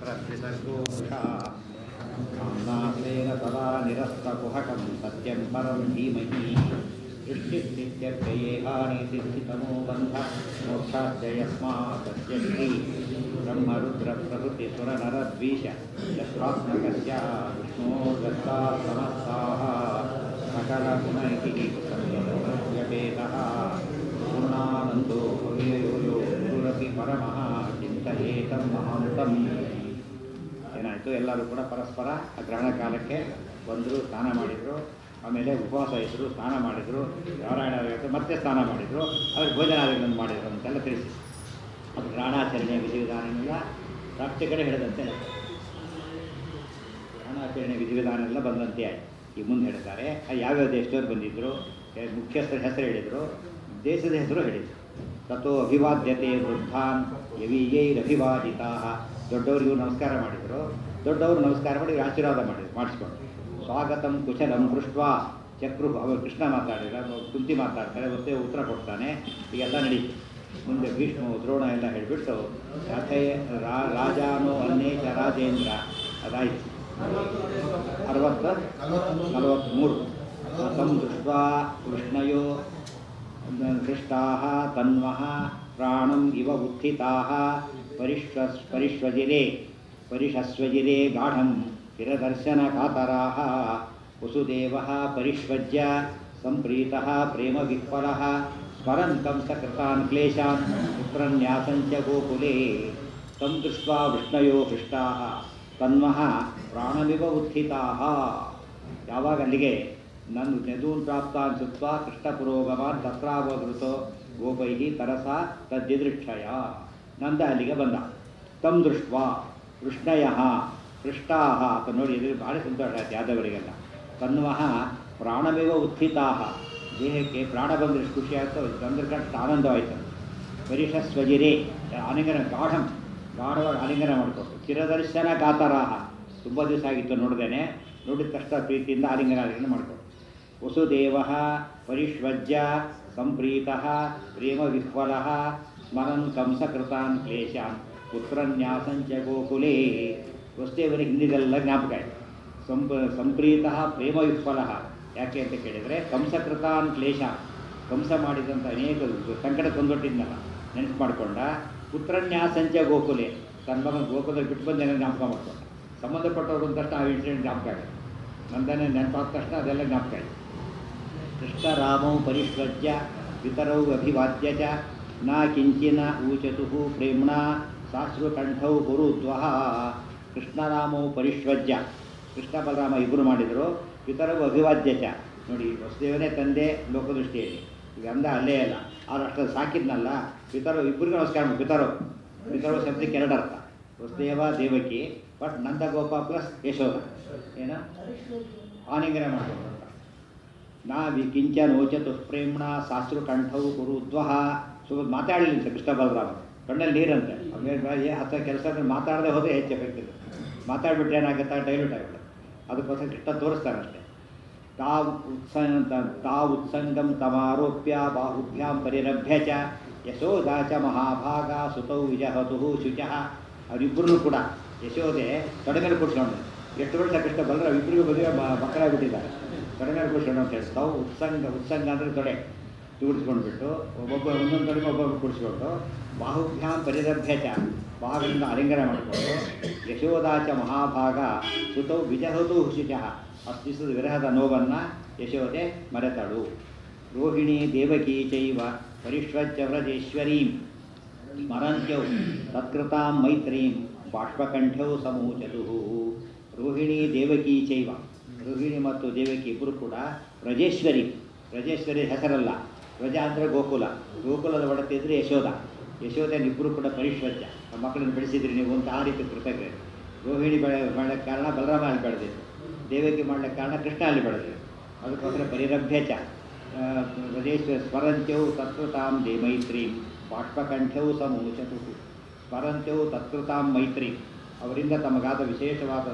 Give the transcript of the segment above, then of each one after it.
तत्र त्रिसर्गो वृषा काम्नासेन सदा निरस्तकुहकं सत्यं परं धीमहि सृष्टिस्थित्यर्थयेहानिसिद्धितमो बन्ध मोक्षाश्च यस्मात्तस्य श्री ब्रह्मरुद्रप्रभृतिसुरनरद्वीष यस्मात्मकस्य विष्णोर्दत्ता समस्ताः सकलगुणैः संयतः पूर्णानन्दो व्ययो यो ಗುರುರಪಿ ಪರಮಃ ಚಿಂತಯೇತಂ ಮಹಾಂತಂ ಏನಾಯಿತು ಎಲ್ಲರೂ ಕೂಡ ಪರಸ್ಪರ ಆ ಗ್ರಹಣ ಕಾಲಕ್ಕೆ ಬಂದರು ಸ್ನಾನ ಮಾಡಿದರು ಆಮೇಲೆ ಉಪವಾಸ ಇದ್ದರು ಸ್ನಾನ ಮಾಡಿದರು ನಾರಾಯಣ ಆಯಿತು ಮತ್ತೆ ಸ್ನಾನ ಮಾಡಿದರು ಅವ್ರಿಗೆ ಭೋಜನಾದಿಗಳನ್ನು ಮಾಡಿದರು ಅಂತೆಲ್ಲ ತಿಳಿಸಿ ಅದು ಗ್ರಹಣಾಚರಣೆ ವಿಧಿವಿಧಾನನೆಲ್ಲ ರಾಷ್ಟ್ರ ಕಡೆ ಹೇಳಿದಂತೆ ಗ್ರಹಣಾಚರಣೆ ವಿಧಿವಿಧಾನ ಎಲ್ಲ ಬಂದಂತೆ ಆಯಿತು ಈ ಮುಂದೆ ಹೇಳ್ತಾರೆ ಅದು ಯಾವ್ಯಾವ ದೇಶದವ್ರು ಬಂದಿದ್ದರು ಮುಖ್ಯಸ್ಥರ ಹೆಸರು ಹೇಳಿದರು ದೇಶದ ಹೆಸರು ಹೇಳಿದರು ತಥೋ ಅಭಿವಾದ್ಯತೆ ವೃದ್ಧಾನ್ ಯವೀಯೈರಭಿವಾದಿತಾ ದೊಡ್ಡವರಿಗೂ ನಮಸ್ಕಾರ ಮಾಡಿದರು ದೊಡ್ಡವರು ನಮಸ್ಕಾರ ಮಾಡಿ ಇವ್ರು ಆಶೀರ್ವಾದ ಮಾಡಿದ್ರು ಮಾಡಿಸ್ಕೊಂಡು ಸ್ವಾಗತಂ ಕುಶಲಂ ಪೃಷ್ಟ್ವ ಚಕ್ರು ಅವರು ಕೃಷ್ಣ ಮಾತಾಡಿದ್ರೆ ಕುಂತಿ ಮಾತಾಡ್ತಾರೆ ಮತ್ತೆ ಉತ್ತರ ಕೊಡ್ತಾನೆ ಈಗೆಲ್ಲ ನಡೀತು ಮುಂದೆ ಭೀಷ್ಮ ದ್ರೋಣ ಎಲ್ಲ ಹೇಳಿಬಿಟ್ಟು ರಥೆ ರಾಜಾನೋ ಅನೇಕ ರಾಜೇಂದ್ರ ಅದಾಯಿತು ಅರವತ್ತ ನಲವತ್ತ್ಮೂರು ತಂ ದೃಷ್ಟ್ವಾ ಕೃಷ್ಣಯೋ ಹೃಷ್ಟಾः ತನ್ವः ಪ್ರಾಣम् ಇವ उत्थिताः परिष्व परिष्वजिरे परिषस्वजिरे गाढं चिरदर्शनकातराः वसुदेवः परिष्वज्य सम्प्रीतः प्रेमविह्वलः स्मरन्तं सकृतान् क्लेशान् पुत्रन्यासञ्च गोकुले तं दृष्ट्वा विष्णयो हृष्टाः ತನ್ವಃ ಪ್ರಾಣಮಿವ ಉತ್ಥಿತಾಹ ಯಾವಾಗ ಅಲ್ಲಿಗೆ ನನ್ನ ನೆದೂನ್ ಪ್ರಾಪ್ತ ಅನ್ಸುತ್ವ ಕೃಷ್ಣ ಪುರೋಗಮಾನ್ ತತ್ರಾವಧೃತೋ ಗೋಪೈಹಿ ತರಸ ತದ್ದಿದೃಕ್ಷಯ ನಂದ ಅಲ್ಲಿಗೆ ಬಂದ ತಂ ದೃಷ್ಟ ಕೃಷ್ಣಯ ಹೃಷ್ಟಾಹ ಅಂತ ನೋಡಿ ಇದು ಭಾಳ ಸಂತೋಷ ಆಯ್ತು ಯಾದವರಿಗೆಲ್ಲ ತನ್ವಃ ಪ್ರಾಣಮಿವ ಉತ್ಥಿತಾಹ ದೇಹಕ್ಕೆ ಪ್ರಾಣ ಬಂದರೆ ಖುಷಿ ಆಯಿತು ಬಂದ್ರೆ ಕಷ್ಟ ಆನಂದವಾಯಿತು ಪರಿಷ ಸ್ವಜಿರೇ ಆಲಿಂಗನ ಗಾಢಂ ಗಾಢವಾಗಿ ಆಲಿಂಗನ ಮಾಡಿಕೊಟ್ಟು ಚಿರದರ್ಶನ ಕಾತರಾಹ ತುಂಬ ದಿವಸ ಆಗಿತ್ತು ನೋಡ್ದೇನೆ ನೋಡಿದ ತಕ್ಷಣ ಪ್ರೀತಿಯಿಂದ ಆಲಿಂಗನ ಆಲಿಂಗನ ಮಾಡಿಕೊಟ್ಟು ವಸುದೇವ ಪರಿಷ್ವಜ್ಯ ಸಂಪ್ರೀತ ಪ್ರೇಮ ವಿಹ್ವಲ ಸ್ಮರನ್ ಕಂಸಕೃತಾನ್ ಕ್ಲೇಶಾನ್ ಪುತ್ರನ್ಯಾಸಂಚ ಗೋಕುಲೇ ವಸುದೇವನಿಗೆ ಹಿಂದಿದೆಲ್ಲ ಜ್ಞಾಪಕ ಆಯಿತು ಸಂಪ ಸಂಪ್ರೀತ ಪ್ರೇಮ ವಿಹ್ವಲ ಯಾಕೆ ಅಂತ ಕೇಳಿದರೆ ಕಂಸಕೃತಾನ್ ಕ್ಲೇಶ ಕಂಸ ಮಾಡಿದಂಥ ಅನೇಕ ಸಂಕಟ ತಂದೊಟ್ಟಿದ್ನಲ್ಲ ನೆನಪು ಮಾಡಿಕೊಂಡ ಪುತ್ರನ್ಯಾಸಂಚ ಗೋಕುಲೆ ತನ್ನ ಮಗನ ಗೋಕುಲದಲ್ಲಿ ಬಿಟ್ಟು ಬಂದು ಏನೋ ಜ್ಞಾಪಕ ಮಾಡ್ಕೊಂಡ ಸಂಬಂಧಪಟ್ಟವರು ಅಂದ ತಕ್ಷಣ ಆ ಇನ್ಸಿಡೆಂಟ್ ಜ್ಞಾಪಕ ಆಗುತ್ತೆ ನಂದನೇ ನೆನಪಾದ ತಕ್ಷಣ ಅದೆಲ್ಲ ಜ್ಞಾಪಕ ಆಯಿತು ಕೃಷ್ಣರಾಮೌ ಪರಿಷ್ವಜ್ಯ ಪಿತರೌ ಅಭಿವಾದ್ಯ ಚ ನ ಕಿಂಚಿನ ಊಚತು ಪ್ರೇಮ್ಣ ಸಾಶ್ರುಕಂಠೌ ಕುರುದ್ವಹ ಕೃಷ್ಣರಾಮೌ ಪರಿಷ್ವಜ್ಯ ಕೃಷ್ಣ ಬಲರಾಮ ಇಬ್ಬರು ಮಾಡಿದರು ಪಿತರವು ಅಭಿವಾದ್ಯ ಚ ನೋಡಿ ವಸುದೇವನೇ ತಂದೆ ಲೋಕದೃಷ್ಟಿಯಲ್ಲಿ ಈಗ ಅಂದ ಅಲ್ಲೇ ಅಲ್ಲ ಆದ್ರೆ ಅಷ್ಟು ಸಾಕಿದ್ನಲ್ಲ ಪಿತರು ಇಬ್ಬರಿಗೂ ನಮಸ್ಕಾರ ಮಾಡಿ ಪಿತರು ಪಿತರು ಶಬ್ದಕ್ಕೆ ಎರಡು ಅರ್ಥ ವಸುದೇವ ದೇವಕಿ ಬಟ್ ನಂದಗೋಪ ಪ್ಲಸ್ ಯಶೋಧ ಏನು ಆಲಿಂಗನ ಮಾಡ್ಕೊಂಡು ಅಂತ ನಾವಿ ಕಿಂಚನೋಚತು ಪ್ರೇಮ್ಣ ಶಾಸ್ತ್ರ ಕಂಠವು ಕುರುದ್ವಹ ಸ್ವಲ್ಪ ಮಾತಾಡಲಿಲ್ಲ ಕೃಷ್ಣ ಬಲರಾಮ ಕಣ್ಣಲ್ಲಿ ನೀರಂತೆ ಆಮೇಲೆ ಹತ್ತ ಕೆಲಸ ಮಾತಾಡದೆ ಹೋದರೆ ಹೆಚ್ಚು ಎಫೆಕ್ಟ್ ಇದೆ ಮಾತಾಡ್ಬಿಟ್ರೆ ಏನಾಗುತ್ತೆ ಡೈಲ್ಯೂಟ್ ಆಗುತ್ತೆ ಅದಕ್ಕೋಸ್ಕರ ಕೃಷ್ಣ ತೋರಿಸ್ತಾರೆ ಅಷ್ಟೇ ತಾವು ಉತ್ಸಂಗ ತಾ ಉತ್ಸಂಗಂ ತಮಾರೋಪ್ಯ ಬಾಹುಭ್ಯಾಂ ಪರಿರಭ್ಯ ಚ ಯಶೋದಾ ಚ ಮಹಾಭಾಗ ಸುತೌ ವಿಜಹತು ಶುಚಃ ಅವರಿಬ್ಬರೂ ಕೂಡ ಯಶೋದೆ ತೊಡೆಮೇಲೆ ಕೂಡ್ಸ್ಕೊಂಡು ಎಷ್ಟು ವರ್ಷ ಕೃಷ್ಣ ಬಲರಾಮ ಇಬ್ಬರಿಗೂ ಮದುವೆ ಮಕ್ಕಳಾಗ್ಬಿಟ್ಟಿದ್ದಾರೆ ತೊಡೆಮೇಲೆ ಕೂಡ್ಸ್ಕೊಂಡು ಅಂತ ಹೇಳಿ ತಾವು ಉತ್ಸಂಗ ಉತ್ಸಂಗ ಅಂದರೆ ತೊಡೆ ಕೂಡಿಸ್ಕೊಂಡ್ಬಿಟ್ಟು ಒಬ್ಬೊಬ್ಬ ಒಂದೊಂದು ತೊಡೆಗೆ ಒಬ್ಬೊಬ್ಬರು ಕೂಡಿಸ್ಕೊಂಡು ಬಾಹುಭ್ಯಾಂ ಪರಿರಭ್ಯ ಚ ಬಾಹುಗಳಿಂದ ಅಲಿಂಗನ ಮಾಡಿಕೊಂಡು ಯಶೋದಾಚ ಮಹಾಭಾಗ ಸುತೌ ವಿಜಹತು ಶುಚಃ ಅಷ್ಟಿಸಿದ ವಿರಹದ ನೋವನ್ನು ಯಶೋದೆ ಮರೆತಳು ರೋಹಿಣಿ ದೇವಕೀ ಚೈವ ಪರಿಷ್ವಜ್ಯ ವ್ರಜೇಶ್ವರೀಂ ಸ್ಮರಂತ್ಯೌ ತತ್ಕೃತಾಂ ಮೈತ್ರೀಂ ಬಾಷ್ಪಕಂಠ್ಯೌ ಸಮೂಚತು ರೋಹಿಣಿ ದೇವಕಿ ಚೈವ ರೋಹಿಣಿ ಮತ್ತು ದೇವಕಿ ಇಬ್ಬರು ಕೂಡ ವ್ರಜೇಶ್ವರಿ ವ್ರಜೇಶ್ವರಿ ಹೆಸರಲ್ಲ ವ್ರಜ ಅಂದರೆ ಗೋಕುಲ ಗೋಕುಲದ ಒಡತಿ ಇದ್ರೆ ಯಶೋಧ ಯಶೋಧನ ಇಬ್ಬರು ಕೂಡ ಪರಿಶ್ವಜ್ಯ ಮಕ್ಕಳನ್ನು ಬೆಳೆಸಿದ್ರಿ ನೀವು ಅಂತ ಆ ರೀತಿ ಕೃತಜ್ಞ ರೋಹಿಣಿ ಬೆಳೆ ಮಾಡಕ್ಕೆ ಕಾರಣ ಬಲರಾಮ ಅಲ್ಲಿ ಬೆಳೆದಿತ್ತು ದೇವಕಿ ಮಾಡಲಿಕ್ಕೆ ಕಾರಣ ಕೃಷ್ಣ ಅಲ್ಲಿ ಬೆಳೆದಿತ್ತು ಅದಕ್ಕೋಸ್ಕರ ಪರಿರಭ್ಯ ಚ ವ್ರಜೇಶ್ವರ ಸ್ವರಂತ್ಯವು ತತ್ಕೃತಾಂ ದೇ ಮೈತ್ರೀಂ ಬಾಷ್ಪಕಂಠ್ಯವು ಸಮೂಚತು ಸ್ವರಂತ್ಯವು ತತ್ಕೃತಾಂ ಮೈತ್ರಿ ಅವರಿಂದ ತಮಗಾದ ವಿಶೇಷವಾದ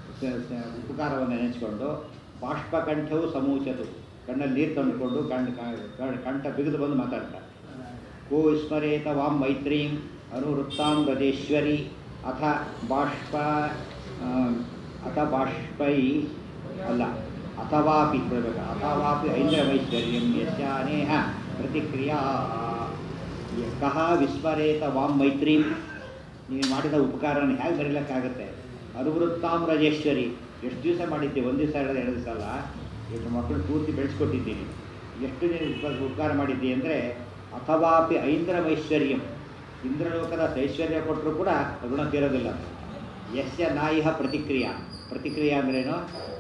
ಉಪಕಾರವನ್ನು ನೆನೆಸಿಕೊಂಡು ಬಾಷ್ಪಕಂಠವು ಸಮೂಚತು ಕಣ್ಣಲ್ಲಿ ನೀರು ತಂದುಕೊಂಡು ಕಣ್ಣು ಕಂಠ ಬಿಗಿದು ಬಂದು ಮಾತಾಡ್ತಾರೆ ಕೋ ಸ್ಮರೇತ ವಾಂ ಮೈತ್ರೀಂ ಅನುವೃತ್ತಾಂ ಗಜೇಶ್ವರಿ ಅಥ ಬಾಷ್ಪ ಆ, ಅಥ ಬಾಷ್ಪೈ ಅಲ್ಲ ಅಥವಾಪಿ ಕೊಡಬೇಕು ಅಥವಾಪಿ ಐಂದ್ರವೈಶ್ವರ್ಯಂ ಯಸ್ಯಾನೇಹ ಪ್ರತಿಕ್ರಿಯಾ ಕಹ ವಿಸ್ಮರೇತ ವಾಂ ಮೈತ್ರಿ ನೀನು ಮಾಡಿದ ಉಪಕಾರನ ಹೇಗೆ ಬರೀಲಿಕ್ಕಾಗುತ್ತೆ ಅನುವೃತ್ತಾಮ್ರಜೇಶ್ವರಿ ಎಷ್ಟು ದಿವಸ ಮಾಡಿದ್ದೆ ಒಂದು ದಿವಸ ಎರಡು ಎರಡು ದಿವಸ ಅಲ್ಲ ಎಷ್ಟು ಮಕ್ಕಳು ಪೂರ್ತಿ ಬೆಳೆಸ್ಕೊಟ್ಟಿದ್ದೀನಿ ಎಷ್ಟು ನೀನು ಉಪ- ಉಪಕಾರ ಮಾಡಿದ್ದಿ ಅಂದರೆ ಅಥವಾಪಿ ಐಂದ್ರಮೈಶ್ವರ್ಯಂ ಇಂದ್ರಲೋಕದ ಐಶ್ವರ್ಯ ಕೊಟ್ಟರು ಕೂಡ ಋಣ ತೀರೋದಿಲ್ಲ ಯಸ್ಯ ನಾಯಿಹ ಪ್ರತಿಕ್ರಿಯಾ ಪ್ರತಿಕ್ರಿಯೆ ಅಂದ್ರೇನು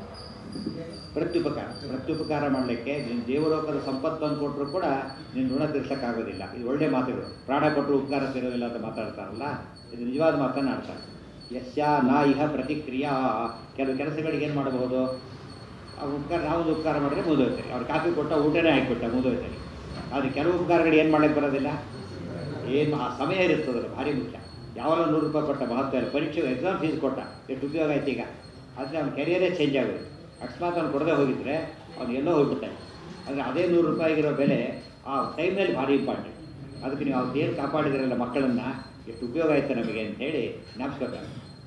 ಪ್ರತ್ಯುಪಕಾರ ಪ್ರತ್ಯುಪಕಾರ ಮಾಡಲಿಕ್ಕೆ ನೀನು ದೇವಲೋಕದ ಸಂಪತ್ತನ್ನು ಕೊಟ್ಟರು ಕೂಡ ನೀನು ಋಣ ತೀರ್ಸೋಕ್ಕಾಗೋದಿಲ್ಲ ಇದು ಒಳ್ಳೆ ಮಾತುಗಳು ಪ್ರಾಣ ಕೊಟ್ಟರು ಉಪಕಾರ ತೀರೋದಿಲ್ಲ ಅಂತ ಮಾತಾಡ್ತಾರಲ್ಲ ಇದು ನಿಜವಾದ ಮಾತನ್ನು ಆಡ್ತಾರೆ ಯಸ್ಯ ನಾಯಿಹ ಪ್ರತಿಕ್ರಿಯಾ ಕೆಲವು ಕೆಲಸಗಳಿಗೆ ಏನು ಮಾಡಬಹುದು ಆ ಉಪಕಾರ ನಾವು ಒಂದು ಉಪಕಾರ ಮಾಡಿದ್ರೆ ಮುಗಿದೋಗ್ತಾರೆ ಅವ್ರು ಕಾಫಿ ಕೊಟ್ಟ ಊಟನೇ ಹಾಕಿಕೊಟ್ಟ ಮುಗಿದೋಗ್ತಾರೆ ಆದರೆ ಕೆಲವು ಉಪಕಾರಗಳು ಏನು ಮಾಡಕ್ಕೆ ಬರೋದಿಲ್ಲ ಏನು ಆ ಸಮಯ ಇರ್ತದಲ್ಲ ಭಾರಿ ಮುಖ್ಯ ಯಾವಾಗ ನೂರು ರೂಪಾಯಿ ಕೊಟ್ಟ ಮಹತ್ವ ಇಲ್ಲ ಪರೀಕ್ಷೆ ಎಕ್ಸಾಮ್ ಫೀಸ್ ಕೊಟ್ಟ ಎಷ್ಟು ಉಪಯೋಗ ಆಯ್ತು ಈಗ ಆದರೆ ಅವ್ನ ಕೆರಿಯರೇ ಚೇಂಜ್ ಆಗೋದು ಅಕಸ್ಮಾತ್ ಅವ್ನು ಕೊಡದೆ ಹೋಗಿದ್ರೆ ಅವ್ನು ಎಲ್ಲೋ ಹೋಗ್ಬಿಡ್ತಾನೆ ಅಂದರೆ ಅದೇ ನೂರು ರೂಪಾಯಿಗಿರೋ ಬೆಲೆ ಆ ಟೈಮ್ನಲ್ಲಿ ಭಾರಿ ಇಂಪಾರ್ಟೆಂಟ್ ಅದಕ್ಕೆ ನೀವು ಅವ್ರು ಏನು ಕಾಪಾಡಿದ್ರಲ್ಲ ಮಕ್ಕಳನ್ನು ಎಷ್ಟು ಉಪಯೋಗ ಆಯ್ತು ನಮಗೆ ಅಂತೇಳಿ ಜ್ಞಾಪಿಸ್ಕೊತಾರೆ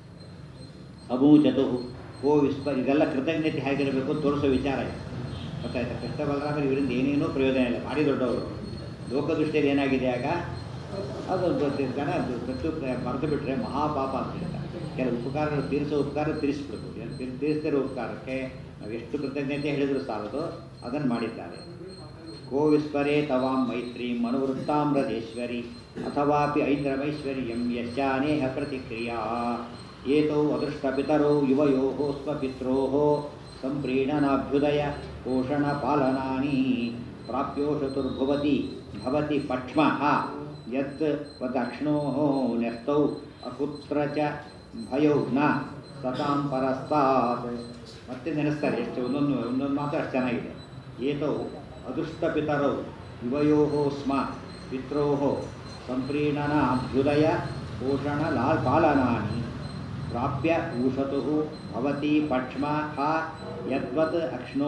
ಅಭೂಜತು ಓ ವಿಸ್ಪ ಇದೆಲ್ಲ ಕೃತಜ್ಞತೆ ಹೇಗಿರಬೇಕು ಅಂತ ತೋರಿಸೋ ವಿಚಾರ ಇದೆ ಗೊತ್ತಾಯ್ತಾ ಕೃಷ್ಣ ಬಲರಾಮರು ಇವರಿಂದ ಏನೇನೂ ಪ್ರಯೋಜನ ಇಲ್ಲ ಭಾರಿ ದೊಡ್ಡವರು ಲೋಕದೃಷ್ಟಿಯಲ್ಲಿ ಏನಾಗಿದೆ ಆಗ ಅದೊಂದು ಜನ ಪ್ರತಿ ಮರೆತು ಬಿಟ್ಟರೆ ಮಹಾಪಾಪ ಅಂತ ಹೇಳ್ತಾರೆ ಕೆಲವು ಉಪಕಾರಗಳು ತೀರಿಸೋ ಉಪಕಾರ ತೀರಿಸ್ಬಿಡ್ತು ಏನು ತೀರ್- ತೀರಿಸ್ತಿರೋ ಉಪಕಾರಕ್ಕೆ ನಾವು ಎಷ್ಟು ಕೃತಜ್ಞತೆ ಹೇಳಿದ್ರು ಸಾಲದು ಅದನ್ನು ಮಾಡಿದ್ದಾರೆ ಕೋ ವಿಸ್ಮರೇ ತವಾಂ ಮೈತ್ರೀಂ ಮನುವೃತ್ತಾಮ್ರದೇಶ್ವರಿ ಅಥವಾಪಿ ಐಂದ್ರಮೈಶ್ವರ್ಯಂ ಯಶ್ಚಾನೇಹ ಪ್ರತಿಕ್ರಿಯಾ ಏತೌ ಅದೃಷ್ಟಪಿತರೌ ಯುವಯೋಃ ಸ್ವಪಿತ್ರೋಃ ಸಂಪ್ರೀಣನಾಭ್ಯುದಯ ಪೋಷಣಪಾಲನಾನಿ ಪ್ರಾಪ್ಯೋಷತುರ್ಭವತಿ ಭವತಿ ಪಕ್ಷ್ಮಃ ಯತ್ ವದಕ್ಷ್ಣೋಃ ನ್ಯಸ್ತೌ ಅಕುತ್ರ ಚ ಭಯೌ ನ ಸತಾಂ ಪರಸ್ತಾತ್ ಮತ್ತೆ ನೆನೆಸ್ತಾರೆ ಎಷ್ಟು ಒಂದೊಂದು ಒಂದೊಂದು ಮಾತು ಅಷ್ಟು ಚೆನ್ನಾಗಿದೆ ಏತೌ ಅದೃಷ್ಟಪಿತರೌ ಯುವಯೋ ಸ್ಮ ಪಿತ್ರೋ ಸಂಪ್ರೀಣನ ಅಭ್ಯುದಯ ಪೋಷಣ ಲಾ ಪಾಲನಾನಿ ಪ್ರಾಪ್ಯ ಊಷತು ಭವತಿ ಪಕ್ಷ್ಮ ಹ ಯದ್ವತ್ ಅಕ್ಷ್ಣೋ